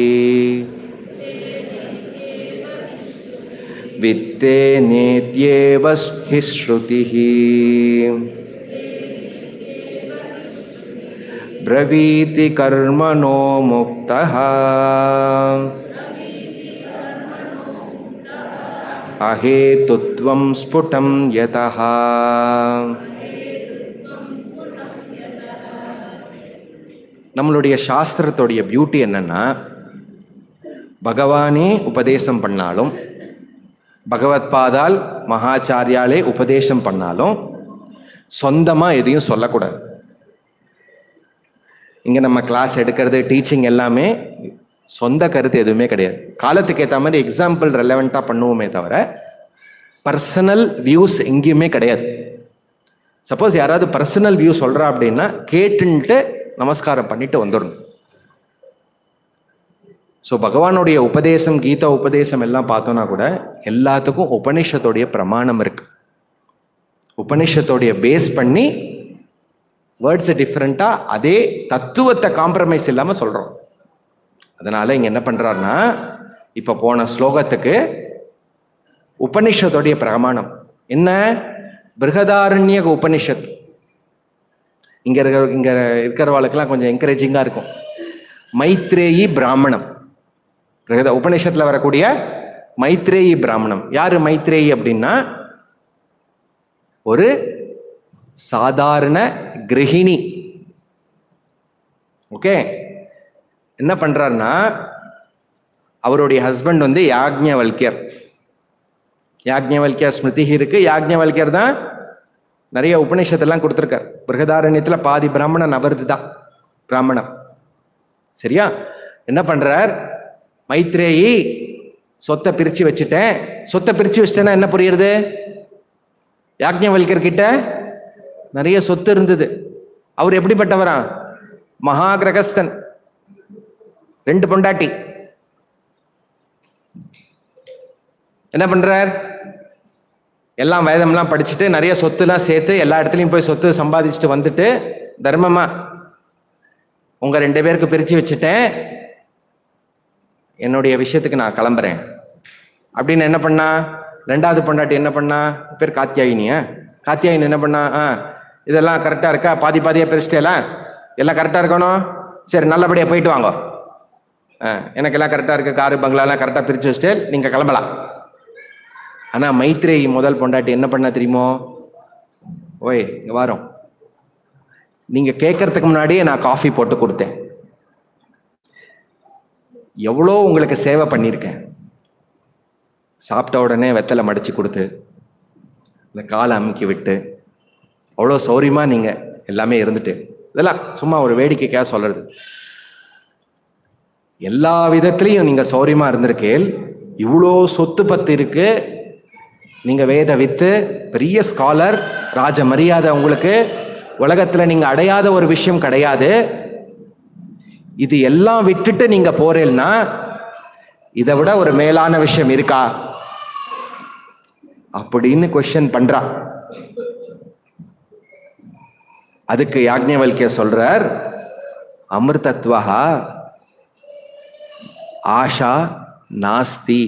वित्तेनेत्येव हि श्रुतिः ब्रवीति कर्मणो मुक्तः अहेतुत्वं स्फुटं यतः நம்மளுடைய சாஸ்திரத்துடைய பியூட்டி என்னன்னா பகவானே உபதேசம் பண்ணாலும் பகவத் பாதால் மகாச்சாரியாலே உபதேசம் பண்ணாலும் சொந்தமா எதையும் சொல்லக்கூடாது இங்க நம்ம கிளாஸ் எடுக்கிறது டீச்சிங் எல்லாமே சொந்த கருத்து எதுவுமே கிடையாது காலத்துக்கு ஏற்ற மாதிரி எக்ஸாம்பிள் ரெலவெண்ட்டாக பண்ணுவோமே தவிர பர்சனல் வியூஸ் எங்கேயுமே கிடையாது சப்போஸ் யாராவது பர்சனல் வியூ சொல்கிறா அப்படின்னா கேட்டுன்ட்டு நமஸ்காரம் பண்ணிட்டு வந்துடணும் ஸோ பகவானுடைய உபதேசம் கீதா உபதேசம் எல்லாம் பார்த்தோன்னா கூட எல்லாத்துக்கும் உபனிஷத்தோடைய பிரமாணம் இருக்கு உபனிஷத்தோடைய பேஸ் பண்ணி வேர்ட்ஸை டிஃப்ரெண்ட்டாக அதே தத்துவத்தை காம்ப்ரமைஸ் இல்லாமல் சொல்கிறோம் அதனால இங்கே என்ன பண்ணுறாருன்னா இப்போ போன ஸ்லோகத்துக்கு உபனிஷத்தோடைய பிரமாணம் என்ன பிருகதாரண்யக உபனிஷத் இங்க இருக்கிற இங்க இருக்கிறவாளுக்கெல்லாம் கொஞ்சம் என்கரேஜிங்கா இருக்கும் மைத்ரேயி பிராமணம் பிருகத உபனிஷத்துல வரக்கூடிய மைத்ரேயி பிராமணம் யாரு மைத்ரேயி அப்படின்னா ஒரு சாதாரண கிரகிணி ஓகே என்ன பண்றாருன்னா அவருடைய ஹஸ்பண்ட் வந்து யாக்ஞவல்கியர் யாக்ஞவல்கிய ஸ்மிருதி இருக்கு யாக்ஞவல்கியர் தான் நிறைய உபநிஷத்தெல்லாம் கொடுத்துருக்கார் பிருகதாரண்யத்துல பாதி பிராமணன் அவரது தான் பிராமணம் சரியா என்ன பண்றார் மைத்ரேயி சொத்தை பிரிச்சு வச்சுட்டேன் சொத்தை பிரிச்சு வச்சுட்டேன்னா என்ன புரியுறது யாக்ஞவல்கர் கிட்ட நிறைய சொத்து இருந்தது அவர் எப்படிப்பட்டவரா மகா கிரகஸ்தன் ரெண்டு பொண்டாட்டி என்ன பண்றார் எல்லாம் வேதம்லாம் படிச்சுட்டு நிறைய சொத்துலாம் சேர்த்து எல்லா இடத்துலையும் போய் சொத்து சம்பாதிச்சுட்டு வந்துட்டு தர்மமா உங்க ரெண்டு பேருக்கு பிரிச்சு வச்சுட்டேன் என்னுடைய விஷயத்துக்கு நான் கிளம்புறேன் அப்படின்னு என்ன பண்ணா ரெண்டாவது பொண்டாட்டி என்ன பண்ணா பேர் காத்தியாயினியா காத்தியாயினி என்ன பண்ணா ஆ இதெல்லாம் கரெக்டாக இருக்கா பாதி பாதியாக பிரிச்சிட்டேல எல்லாம் கரெக்டாக இருக்கணும் சரி நல்லபடியாக போயிட்டு வாங்க ஆ எனக்கு எல்லாம் கரெக்டாக இருக்கு காரு பங்களாலாம் கரெக்டாக பிரித்து வச்சுட்டு நீங்கள் கிளம்பலாம் ஆனால் மைத்ரேயி முதல் பொண்டாட்டி என்ன பண்ணா தெரியுமோ ஓய் இங்கே வரோம் நீங்கள் கேட்கறதுக்கு முன்னாடியே நான் காஃபி போட்டு கொடுத்தேன் எவ்வளோ உங்களுக்கு சேவை பண்ணியிருக்கேன் சாப்பிட்ட உடனே வெத்தலை மடிச்சு கொடுத்து இந்த காலை அமுக்கி விட்டு அவ்வளோ சௌரியமாக நீங்கள் எல்லாமே இருந்துட்டு இதெல்லாம் சும்மா ஒரு வேடிக்கைக்காக சொல்றது எல்லா விதத்துலையும் நீங்கள் சௌரியமாக இருந்திருக்கேல் இவ்வளோ சொத்து பத்து இருக்கு நீங்க வேத வித்து பெரிய ஸ்காலர் ராஜ மரியாதை உங்களுக்கு உலகத்துல நீங்க அடையாத ஒரு விஷயம் கிடையாது இது எல்லாம் விட்டுட்டு நீங்க போறேன்னா இதை விட ஒரு மேலான விஷயம் இருக்கா அப்படின்னு கொஸ்டின் பண்றா அதுக்கு யாக்ஞவல்கிய சொல்றார் அமிர்தத்வா ஆஷா நாஸ்தி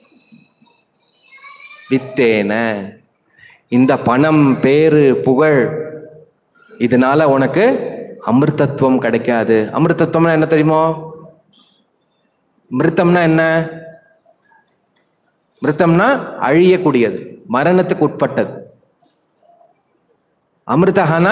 வித்தேன இந்த பணம் பேரு புகழ் இதனால உனக்கு அமிர்தத்துவம் கிடைக்காது அமிர்தத்துவம்னா என்ன தெரியுமோ மிருத்தம்னா என்ன மிருத்தம்னா அழியக்கூடியது மரணத்துக்கு உட்பட்டது அமிர்தகானா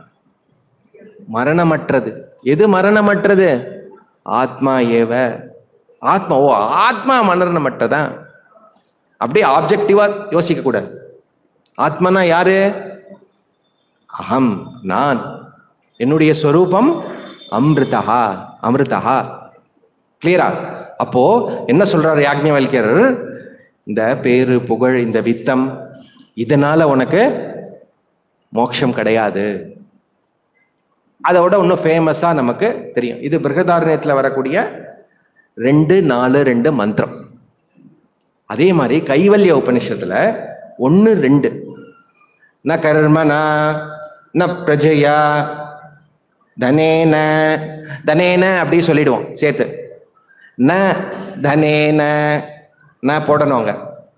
மரணமற்றது எது மரணமற்றது ஆத்மா ஏவ ஆத்மா ஓ ஆத்மா மரணமற்றதா அப்படியே ஆப்ஜெக்டிவா யோசிக்க கூடாது ஆத்மனா யாரு அகம் நான் என்னுடைய ஸ்வரூபம் அமிர்தா அமிர்தா கிளியரா அப்போ என்ன சொல்றாரு யாக்ஞவல்யர் இந்த பேரு புகழ் இந்த வித்தம் இதனால உனக்கு மோட்சம் கிடையாது அதை விட இன்னும் ஃபேமஸா நமக்கு தெரியும் இது பிருகதாரண்யத்தில் வரக்கூடிய ரெண்டு நாலு ரெண்டு மந்திரம் அதே மாதிரி கைவல்ய உபனிஷத்துல ஒன்று ரெண்டு ந கர்மனா ந பிரஜையா தனேன தனேன அப்படி சொல்லிடுவோம் சேர்த்து ந தனேன ந போடணுங்க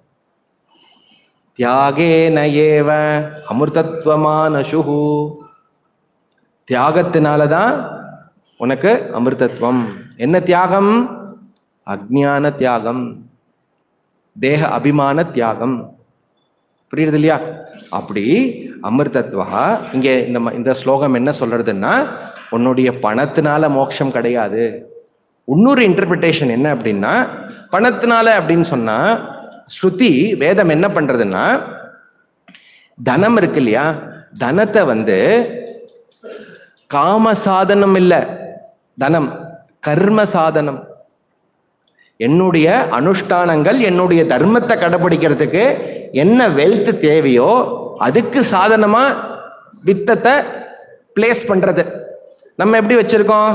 தியாகேன ஏவ அமிர்தத்வமான சுகு தியாகத்தினால தான் உனக்கு அமிர்தத்வம் என்ன தியாகம் அஜ்ஞான தியாகம் தேக அபிமான தியாகம் புரியுது இல்லையா அப்படி அமிர்தத்வா இங்கே இந்த ம- இந்த ஸ்லோகம் என்ன சொல்றதுன்னா உன்னுடைய பணத்தினால மோட்சம் கிடையாது இன்னொரு இன்டர்பிரிட்டேஷன் என்ன அப்படின்னா பணத்தினால அப்படின்னு சொன்னா ஸ்ருதி வேதம் என்ன பண்றதுன்னா தனம் இருக்கு இல்லையா தனத்தை வந்து காம சாதனம் இல்லை தனம் கர்ம சாதனம் என்னுடைய அனுஷ்டானங்கள் என்னுடைய தர்மத்தை கடைபிடிக்கிறதுக்கு என்ன வெல்த் தேவையோ அதுக்கு சாதனமா வித்தத்தை பிளேஸ் பண்றது நம்ம எப்படி வச்சிருக்கோம்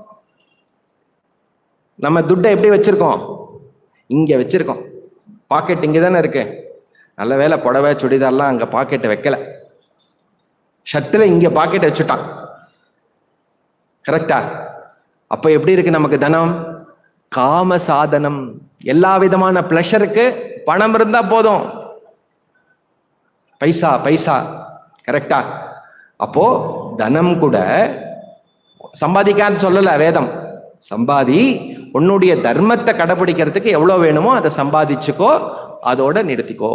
நம்ம துட்டை எப்படி வச்சிருக்கோம் இங்க வச்சிருக்கோம் பாக்கெட் இங்கே தானே இருக்கு நல்ல வேலை புடவை சுடிதார்லாம் அங்கே பாக்கெட்டை வைக்கல ஷர்ட்டில் இங்கே பாக்கெட் வச்சுட்டான் கரெக்டா அப்போ எப்படி இருக்கு நமக்கு தனம் காம சாதனம் எல்லா விதமான ப்ளஷருக்கு பணம் இருந்தா போதும் பைசா பைசா கரெக்டா அப்போ தனம் கூட சம்பாதிக்கான்னு சொல்லல வேதம் சம்பாதி உன்னுடைய தர்மத்தை கடைபிடிக்கிறதுக்கு எவ்வளவு வேணுமோ அதை சம்பாதிச்சுக்கோ அதோட நிறுத்திக்கோ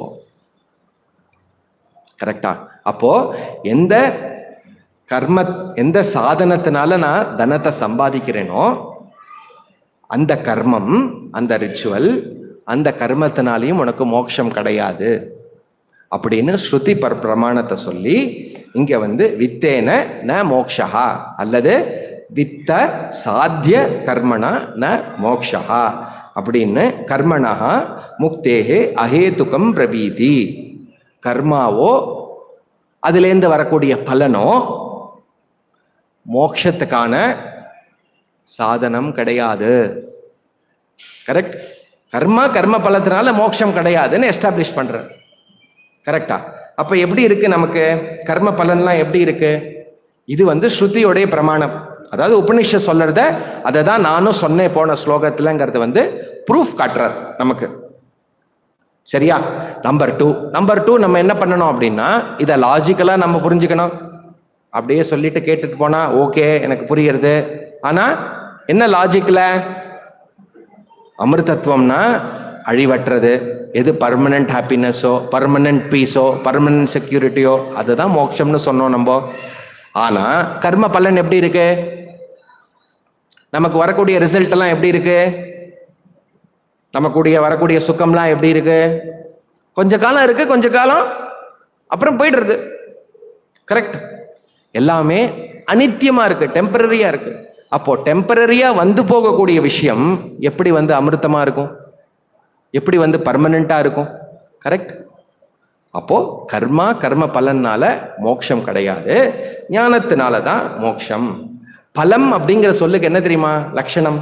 கரெக்டா அப்போ எந்த கர்ம எந்த சாதனத்தினால நான் தனத்தை சம்பாதிக்கிறேனோ அந்த கர்மம் அந்த ரிச்சுவல் அந்த கர்மத்தினாலையும் உனக்கு மோட்சம் கிடையாது அப்படின்னு ஸ்ருதி பர் பிரமாணத்தை சொல்லி இங்க வந்து வித்தேன ந மோக்ஷா அல்லது வித்த சாத்திய கர்மணா ந மோக்ஷா அப்படின்னு கர்மணா முக்தேகே அஹேதுகம் பிரபீதி கர்மாவோ அதுலேருந்து வரக்கூடிய பலனோ மோக்ஷத்துக்கான சாதனம் கிடையாது கரெக்ட் கர்மா கர்ம பலத்தினால மோட்சம் கிடையாதுன்னு எஸ்டாப்ளிஷ் பண்ற கரெக்டா அப்ப எப்படி இருக்கு நமக்கு கர்ம பலன்லாம் எப்படி இருக்கு இது வந்து ஸ்ருதியோடைய பிரமாணம் அதாவது உபனிஷ சொல்றத அதை தான் நானும் சொன்னேன் போன ஸ்லோகத்துலங்கிறது வந்து ப்ரூஃப் காட்டுறார் நமக்கு சரியா நம்பர் டூ நம்பர் டூ நம்ம என்ன பண்ணணும் அப்படின்னா இதை லாஜிக்கலாக நம்ம புரிஞ்சுக்கணும் அப்படியே சொல்லிட்டு கேட்டுட்டு போனா ஓகே எனக்கு புரியுறது ஆனா என்ன லாஜிக்ல அமிர்தத்துவம்னா அழிவற்றது எது பர்மனன்ட் ஹாப்பினஸோ பர்மனன்ட் பீஸோ பர்மனன்ட் செக்யூரிட்டியோ அதுதான் மோட்சம்னு சொன்னோம் நம்ம ஆனா கர்ம பலன் எப்படி இருக்கு நமக்கு வரக்கூடிய ரிசல்ட் எல்லாம் எப்படி இருக்கு நமக்குடைய வரக்கூடிய சுக்கம்லாம் எப்படி இருக்கு கொஞ்ச காலம் இருக்கு கொஞ்ச காலம் அப்புறம் போயிடுறது கரெக்ட் எல்லாமே அனித்தியமா இருக்கு டெம்பரரியா இருக்கு அப்போ டெம்பரரியா வந்து போகக்கூடிய விஷயம் எப்படி வந்து அமிர்தமா இருக்கும் எப்படி வந்து பர்மனண்டா இருக்கும் கரெக்ட் அப்போ கர்மா கர்ம பலனால மோட்சம் கிடையாது ஞானத்தினால தான் மோட்சம் பலம் அப்படிங்கிற சொல்லுக்கு என்ன தெரியுமா லட்சணம்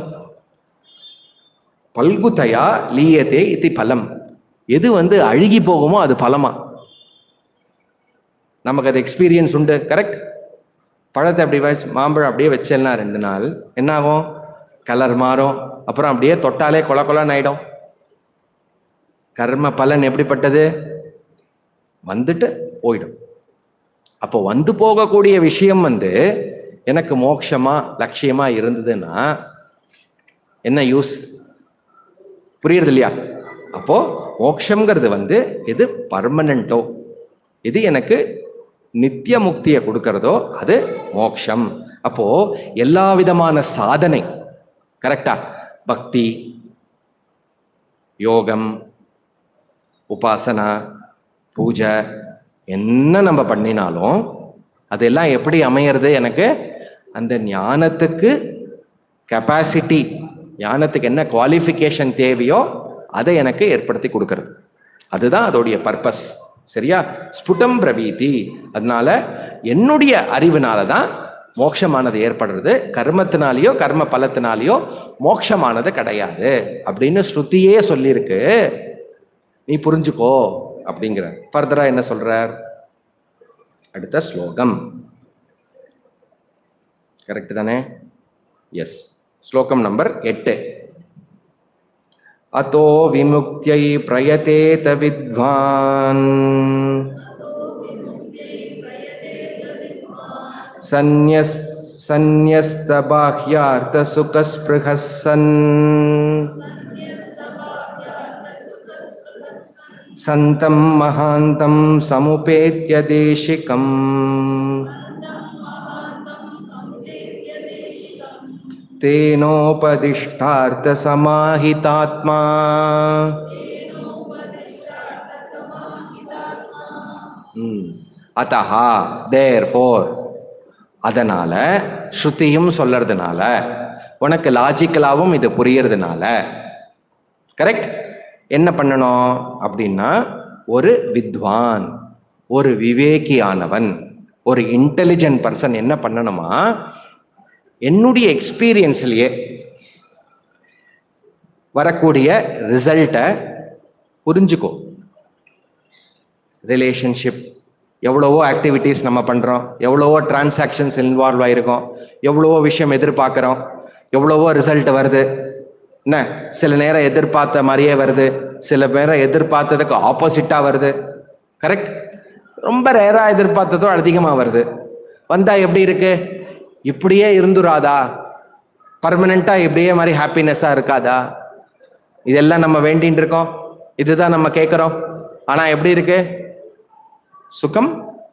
பல்குதையா லீயதே இது பலம் எது வந்து அழுகி போகுமோ அது பலமா நமக்கு அது எக்ஸ்பீரியன்ஸ் உண்டு கரெக்ட் பழத்தை அப்படி வச்சு மாம்பழம் அப்படியே வச்சேன்னா ரெண்டு நாள் என்ன ஆகும் கலர் மாறும் அப்புறம் அப்படியே தொட்டாலே கொல கொலன்னு ஆயிடும் கர்ம பலன் எப்படிப்பட்டது வந்துட்டு போயிடும் அப்போ வந்து போகக்கூடிய விஷயம் வந்து எனக்கு மோட்சமா லட்சியமா இருந்ததுன்னா என்ன யூஸ் புரியுறது இல்லையா அப்போ மோட்சம்ங்கிறது வந்து எது பர்மனண்டோ எது எனக்கு நித்திய முக்தியை கொடுக்கறதோ அது மோக்ஷம் அப்போ எல்லா விதமான சாதனை கரெக்டா பக்தி யோகம் உபாசனா பூஜை என்ன நம்ம பண்ணினாலும் அதெல்லாம் எப்படி அமையிறது எனக்கு அந்த ஞானத்துக்கு கெப்பாசிட்டி ஞானத்துக்கு என்ன குவாலிஃபிகேஷன் தேவையோ அதை எனக்கு ஏற்படுத்தி கொடுக்கறது அதுதான் அதோடைய பர்பஸ் சரியா ஸ்புடம் பிரவீதி அதனால என்னுடைய அறிவினால தான் மோட்சமானது ஏற்படுறது கர்மத்தினாலேயோ கர்ம பலத்தினாலேயோ மோட்சமானது கிடையாது அப்படின்னு ஸ்ருதியே சொல்லியிருக்கு நீ புரிஞ்சுக்கோ அப்படிங்கிற ஃபர்தரா என்ன சொல்றார் அடுத்த ஸ்லோகம் கரெக்ட் தானே எஸ் ஸ்லோகம் நம்பர் எட்டு अतो विमुक्त्यै प्रयतेत विद्वान् सन्यस् सन्न्यस्तबाह्यार्थसुखस्पृहः सन् सन्तं महान्तं समुपेत्य देशिकम् तेनोपदिष्टार्थसमाहितात्मा அத்தஹா தேர் ஃபோர் அதனால ஸ்ருதியும் சொல்றதுனால உனக்கு லாஜிக்கலாவும் இது புரியறதுனால கரெக்ட் என்ன பண்ணணும் அப்படின்னா ஒரு வித்வான் ஒரு விவேகியானவன் ஒரு இன்டெலிஜென்ட் பர்சன் என்ன பண்ணணுமா என்னுடைய எக்ஸ்பீரியன்ஸ்லயே வரக்கூடிய ரிசல்ட்டை புரிஞ்சுக்கோ ரிலேஷன்ஷிப் எவ்வளவோ ஆக்டிவிட்டீஸ் நம்ம பண்ணுறோம் எவ்வளவோ டிரான்சாக்ஷன்ஸ் இன்வால்வ் ஆயிருக்கோம் எவ்வளவோ விஷயம் எதிர்பார்க்குறோம் எவ்வளவோ ரிசல்ட் வருது என்ன சில நேரம் எதிர்பார்த்த மாதிரியே வருது சில நேரம் எதிர்பார்த்ததுக்கு ஆப்போசிட்டாக வருது கரெக்ட் ரொம்ப ரேராக எதிர்பார்த்ததோ அதிகமாக வருது வந்தால் எப்படி இருக்கு இப்படியே இருந்துராதா பர்மனெண்ட்டாக இப்படியே மாதிரி ஹாப்பினஸ்ஸாக இருக்காதா இதெல்லாம் நம்ம வேண்டின்னு இருக்கோம் இதுதான் நம்ம கேட்குறோம் ஆனால் எப்படி இருக்கு சுகம்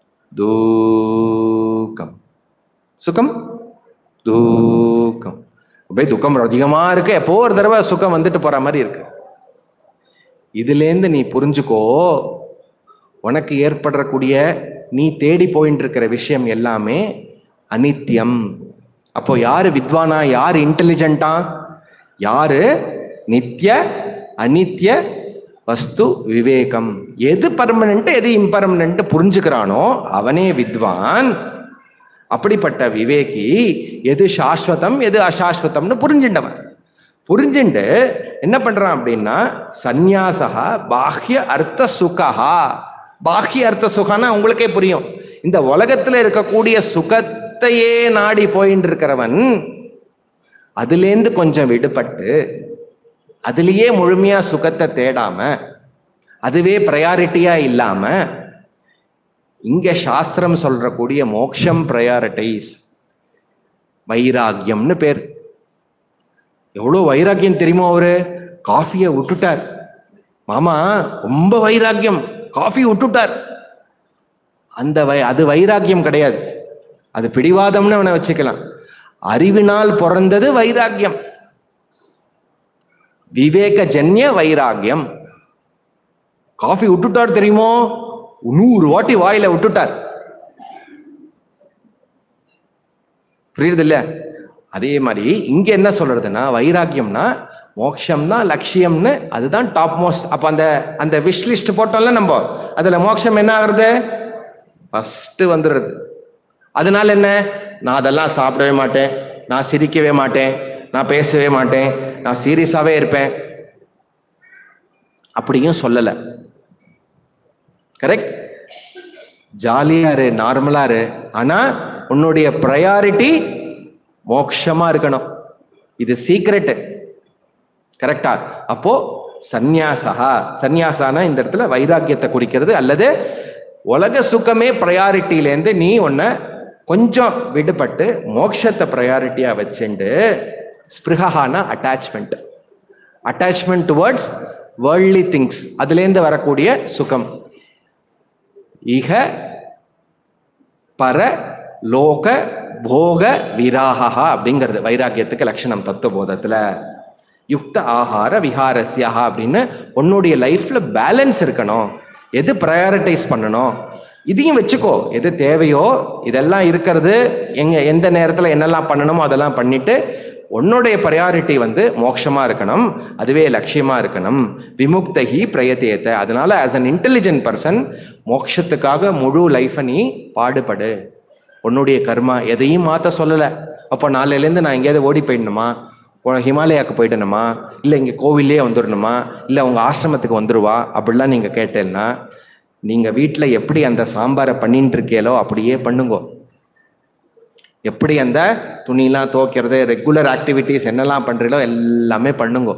தூக்கம் சுகம் தூக்கம் அப்படியே துக்கம் அதிகமா இருக்கு எப்போ ஒரு தடவை சுகம் வந்துட்டு போற மாதிரி இருக்கு இதுலேருந்து நீ புரிஞ்சுக்கோ உனக்கு ஏற்படக்கூடிய நீ தேடி போயிட்டு இருக்கிற விஷயம் எல்லாமே அனித்தியம் அப்போ யாரு வித்வானா யாரு இன்டெலிஜென்ட்டா யாரு நித்திய அனித்ய வஸ்து விவேகம் எது பர்மனன்ட் எது இம்பர்மனன்ட் புரிஞ்சுக்கிறானோ அவனே வித்வான் அப்படிப்பட்ட விவேகி எது சாஸ்வதம் எது அசாஸ்வதம்னு புரிஞ்சுண்டவன் புரிஞ்சுண்டு என்ன பண்றான் அப்படின்னா சந்நியாசா பாஹ்ய அர்த்த சுகா பாஹ்ய அர்த்த சுகம்னா உங்களுக்கே புரியும் இந்த உலகத்துல இருக்கக்கூடிய சுகத்தையே நாடி போயின்னு இருக்கிறவன் அதுலேருந்து கொஞ்சம் விடுபட்டு அதுலேயே முழுமையா சுகத்தை தேடாம அதுவே ப்ரையாரிட்டியா இல்லாம இங்க சாஸ்திரம் சொல்ற கூடிய மோக்ஷம் ப்ரையாரிட்டைஸ் வைராகியம்னு பேர் எவ்வளோ வைராக்கியம் தெரியுமோ அவரு காஃபியை விட்டுட்டார் மாமா ரொம்ப வைராக்கியம் காஃபி விட்டுட்டார் அந்த வை அது வைராக்கியம் கிடையாது அது பிடிவாதம்னு அவனை வச்சுக்கலாம் அறிவினால் பிறந்தது வைராக்கியம் விவேக ஜன்ய வைராக்கியம் காஃபி விட்டுட்டார் தெரியுமோ நூறு வாட்டி வாயில விட்டுட்டார் புரியுது இல்ல அதே மாதிரி இங்க என்ன சொல்றதுன்னா வைராக்கியம்னா மோட்சம் தான் லட்சியம்னு அதுதான் டாப் மோஸ்ட் அப்ப அந்த அந்த விஷ் லிஸ்ட் போட்டோம்ல நம்ம அதுல மோட்சம் என்ன ஆகுறது ஃபர்ஸ்ட் வந்துடுறது அதனால என்ன நான் அதெல்லாம் சாப்பிடவே மாட்டேன் நான் சிரிக்கவே மாட்டேன் நான் பேசவே மாட்டேன் நான் சீரியஸாவே இருப்பேன் அப்படியும் சொல்லலை கரெக்ட் ஜாலியா இரு நார்மலா இரு ஆனா உன்னுடைய ப்ரையாரிட்டி மோக்ஷமா இருக்கணும் இது சீக்ரெட் கரெக்டா அப்போ சந்நியாசா சந்நியாசானா இந்த இடத்துல வைராக்கியத்தை குறிக்கிறது அல்லது உலக சுகமே ப்ரையாரிட்டியிலேருந்து நீ உன்னை கொஞ்சம் விடுபட்டு மோட்சத்தை ப்ரையாரிட்டியா வச்சுண்டு ஸ்பிருகானா attachment attachment towards worldly things அதுலேருந்து வரக்கூடிய சுகம் இக பர லோக போக விராகா அப்படிங்கிறது வைராக்கியத்துக்கு லட்சணம் தத்துவபோதத்துல யுக்த ஆகார விஹாரஸ்யா அப்படின்னு உன்னுடைய லைஃப்ல பேலன்ஸ் இருக்கணும் எது ப்ரையாரிட்டைஸ் பண்ணணும் இதையும் வச்சுக்கோ எது தேவையோ இதெல்லாம் இருக்கிறது எங்க எந்த நேரத்தில் என்னெல்லாம் பண்ணணுமோ அதெல்லாம் பண்ணிட்டு உன்னுடைய ப்ரையாரிட்டி வந்து மோட்சமா இருக்கணும் அதுவே லட்சியமா இருக்கணும் விமுக்தகி பிரயத்தேத்த அதனால ஆஸ் அன் இன்டெலிஜென்ட் பர்சன் மோட்சத்துக்காக முழு லைஃப்பை நீ பாடுபடு உன்னுடைய கர்மா எதையும் மாற்ற சொல்லலை அப்போ நாளையிலேருந்து நான் எங்கேயாவது ஓடி போயிடணுமா உ- ஹிமாலயாவுக்கு போயிடணுமா இல்லை இங்கே கோவிலே வந்துடணுமா இல்லை உங்கள் ஆசிரமத்துக்கு வந்துருவா அப்படிலாம் நீங்கள் கேட்டேன்னா நீங்கள் வீட்டில் எப்படி அந்த சாம்பாரை பண்ணிட்டு இருக்கீங்களோ அப்படியே பண்ணுங்கோ எப்படி அந்த துணிலாம் துவைக்கிறது ரெகுலர் ஆக்டிவிட்டீஸ் என்னெல்லாம் பண்றீங்களோ எல்லாமே பண்ணுங்க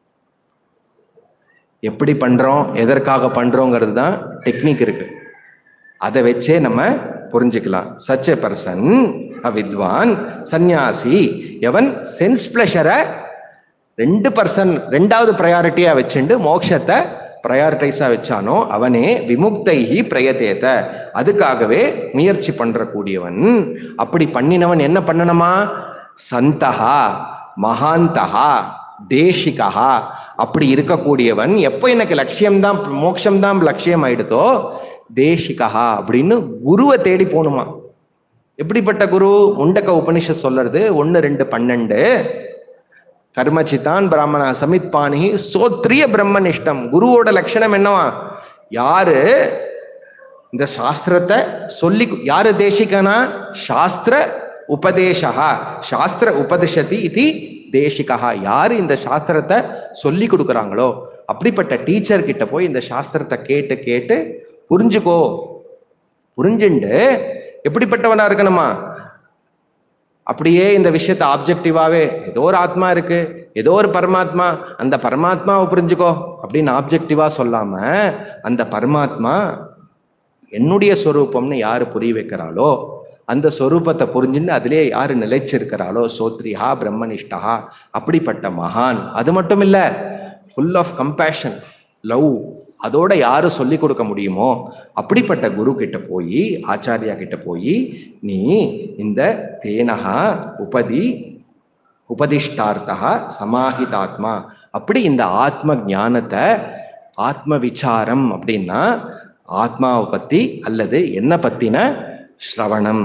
எப்படி பண்றோம் எதற்காக பண்றோங்கிறது தான் டெக்னிக் இருக்கு அதை வச்சே நம்ம புரிஞ்சுக்கலாம் சச் எ பர்சன் அவித்வான் சந்நியாசி எவன் சென்ஸ் பிளஷரை ரெண்டு பர்சன் ரெண்டாவது ப்ரையாரிட்டியா வச்சுண்டு மோட்சத்தை ப்ரையாரிட்டைஸா வச்சானோ அவனே விமுக்தைஹி பிரயத்தேத அதுக்காகவே முயற்சி பண்ற கூடியவன் அப்படி பண்ணினவன் என்ன பண்ணணுமா சந்தகா மகாந்தகா தேசிகா அப்படி இருக்கக்கூடியவன் எப்போ எனக்கு லட்சியம்தான் மோட்சம்தான் லட்சியம் ஆயிடுதோ தேசிகா அப்படின்னு குருவை தேடி போகணுமா எப்படிப்பட்ட குரு முண்டக்க உபனிஷத் சொல்றது ஒன்று ரெண்டு பன்னெண்டு கர்மச்சித்தான் பிராமண சமித் பாணி சோத்ரிய பிரம்மனிஷ்டம் குருவோட லட்சணம் என்னவா யாரு இந்த சாஸ்திரத்தை சொல்லி யாரு தேசிகனா சாஸ்திர உபதேசா சாஸ்திர உபதிஷதி இது தேசிகா யாரு இந்த சாஸ்திரத்தை சொல்லி கொடுக்குறாங்களோ அப்படிப்பட்ட டீச்சர் கிட்ட போய் இந்த சாஸ்திரத்தை கேட்டு கேட்டு புரிஞ்சுக்கோ புரிஞ்சுண்டு எப்படிப்பட்டவனா இருக்கணுமா அப்படியே இந்த விஷயத்த ஆப்ஜெக்டிவாவே ஏதோ ஒரு ஆத்மா இருக்கு ஏதோ ஒரு பரமாத்மா அந்த பரமாத்மாவை புரிஞ்சுக்கோ அப்படின்னு ஆப்ஜெக்டிவா சொல்லாம அந்த பரமாத்மா என்னுடைய சொரூபம்னு யாரு புரிய வைக்கிறாளோ அந்த சொரூபத்தை புரிஞ்சுன்னு அதிலே யாரு நிலைச்சிருக்கிறாளோ சோத்ரிஹா பிரம்மனிஷ்டா அப்படிப்பட்ட மகான் அது மட்டும் இல்ல ஃபுல் ஆஃப் கம்பேஷன் லவ் அதோட யாரு சொல்லி கொடுக்க முடியுமோ அப்படிப்பட்ட குரு கிட்ட போய் ஆச்சாரியா கிட்ட போய் நீ இந்த தேனகா உபதி உபதிஷ்டார்த்தா சமாஹிதாத்மா அப்படி இந்த ஆத்ம ஞானத்தை ஆத்ம விசாரம் அப்படின்னா ஆத்மாவை பத்தி அல்லது என்ன பத்தின ஸ்ரவணம்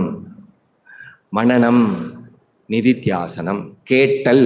மனனம் நிதித்தியாசனம் கேட்டல்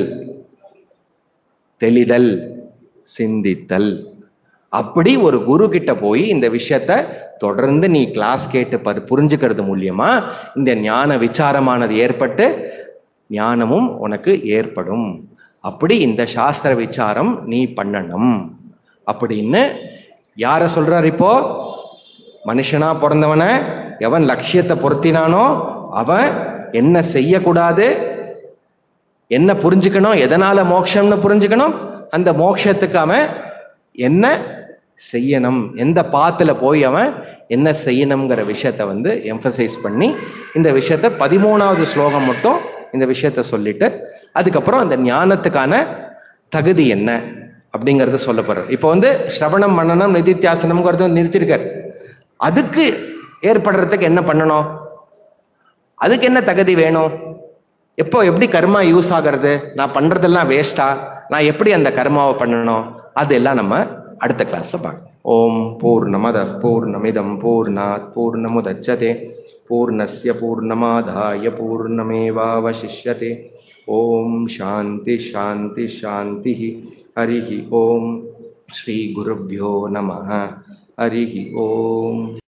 தெளிதல் சிந்தித்தல் அப்படி ஒரு குரு கிட்ட போய் இந்த விஷயத்த தொடர்ந்து நீ கிளாஸ் கேட்டு பரு புரிஞ்சுக்கிறது மூலியமா இந்த ஞான விசாரமானது ஏற்பட்டு ஞானமும் உனக்கு ஏற்படும் அப்படி இந்த சாஸ்திர விசாரம் நீ பண்ணணும் அப்படின்னு யார சொல்றார் இப்போ மனுஷனா பிறந்தவனை எவன் லட்சியத்தை பொருத்தினானோ அவன் என்ன செய்யக்கூடாது என்ன புரிஞ்சுக்கணும் எதனால மோட்சம்னு புரிஞ்சுக்கணும் அந்த மோட்சத்துக்கு அவன் என்ன செய்யணும் எந்த பாத்துல போய் அவன் என்ன செய்யணுங்கிற விஷயத்த வந்து எம்பசைஸ் பண்ணி இந்த விஷயத்த பதிமூணாவது ஸ்லோகம் மட்டும் இந்த விஷயத்த சொல்லிட்டு அதுக்கப்புறம் அந்த ஞானத்துக்கான தகுதி என்ன அப்படிங்கறத சொல்ல போறார் இப்போ வந்து ஸ்ரவணம் மன்னனம் நிதித்தியாசனம்ங்கிறது வந்து நிறுத்திருக்கார் அதுக்கு ஏற்படுறதுக்கு என்ன பண்ணணும் அதுக்கு என்ன தகுதி வேணும் எப்போ எப்படி கர்மா யூஸ் ஆகிறது நான் பண்றதெல்லாம் வேஸ்டா நான் எப்படி அந்த கர்மாவை பண்ணணும் அதெல்லாம் நம்ம அடுத்த கிளாஸ்ல பார்க்கலாம் ஓம் பூர்ணமத பூர்ணமிதம் பூர்ணாத் பூர்ணமுதச்சதே பூர்ணஸ்ய பூர்ணமாதாய பூர்ணமேவாவசிஷ்யதே ஓம் சாந்தி சாந்தி சாந்தி ஹரிஹி ஓம் ஸ்ரீ குருभ्यो நமः ஹரிஹி ஓம்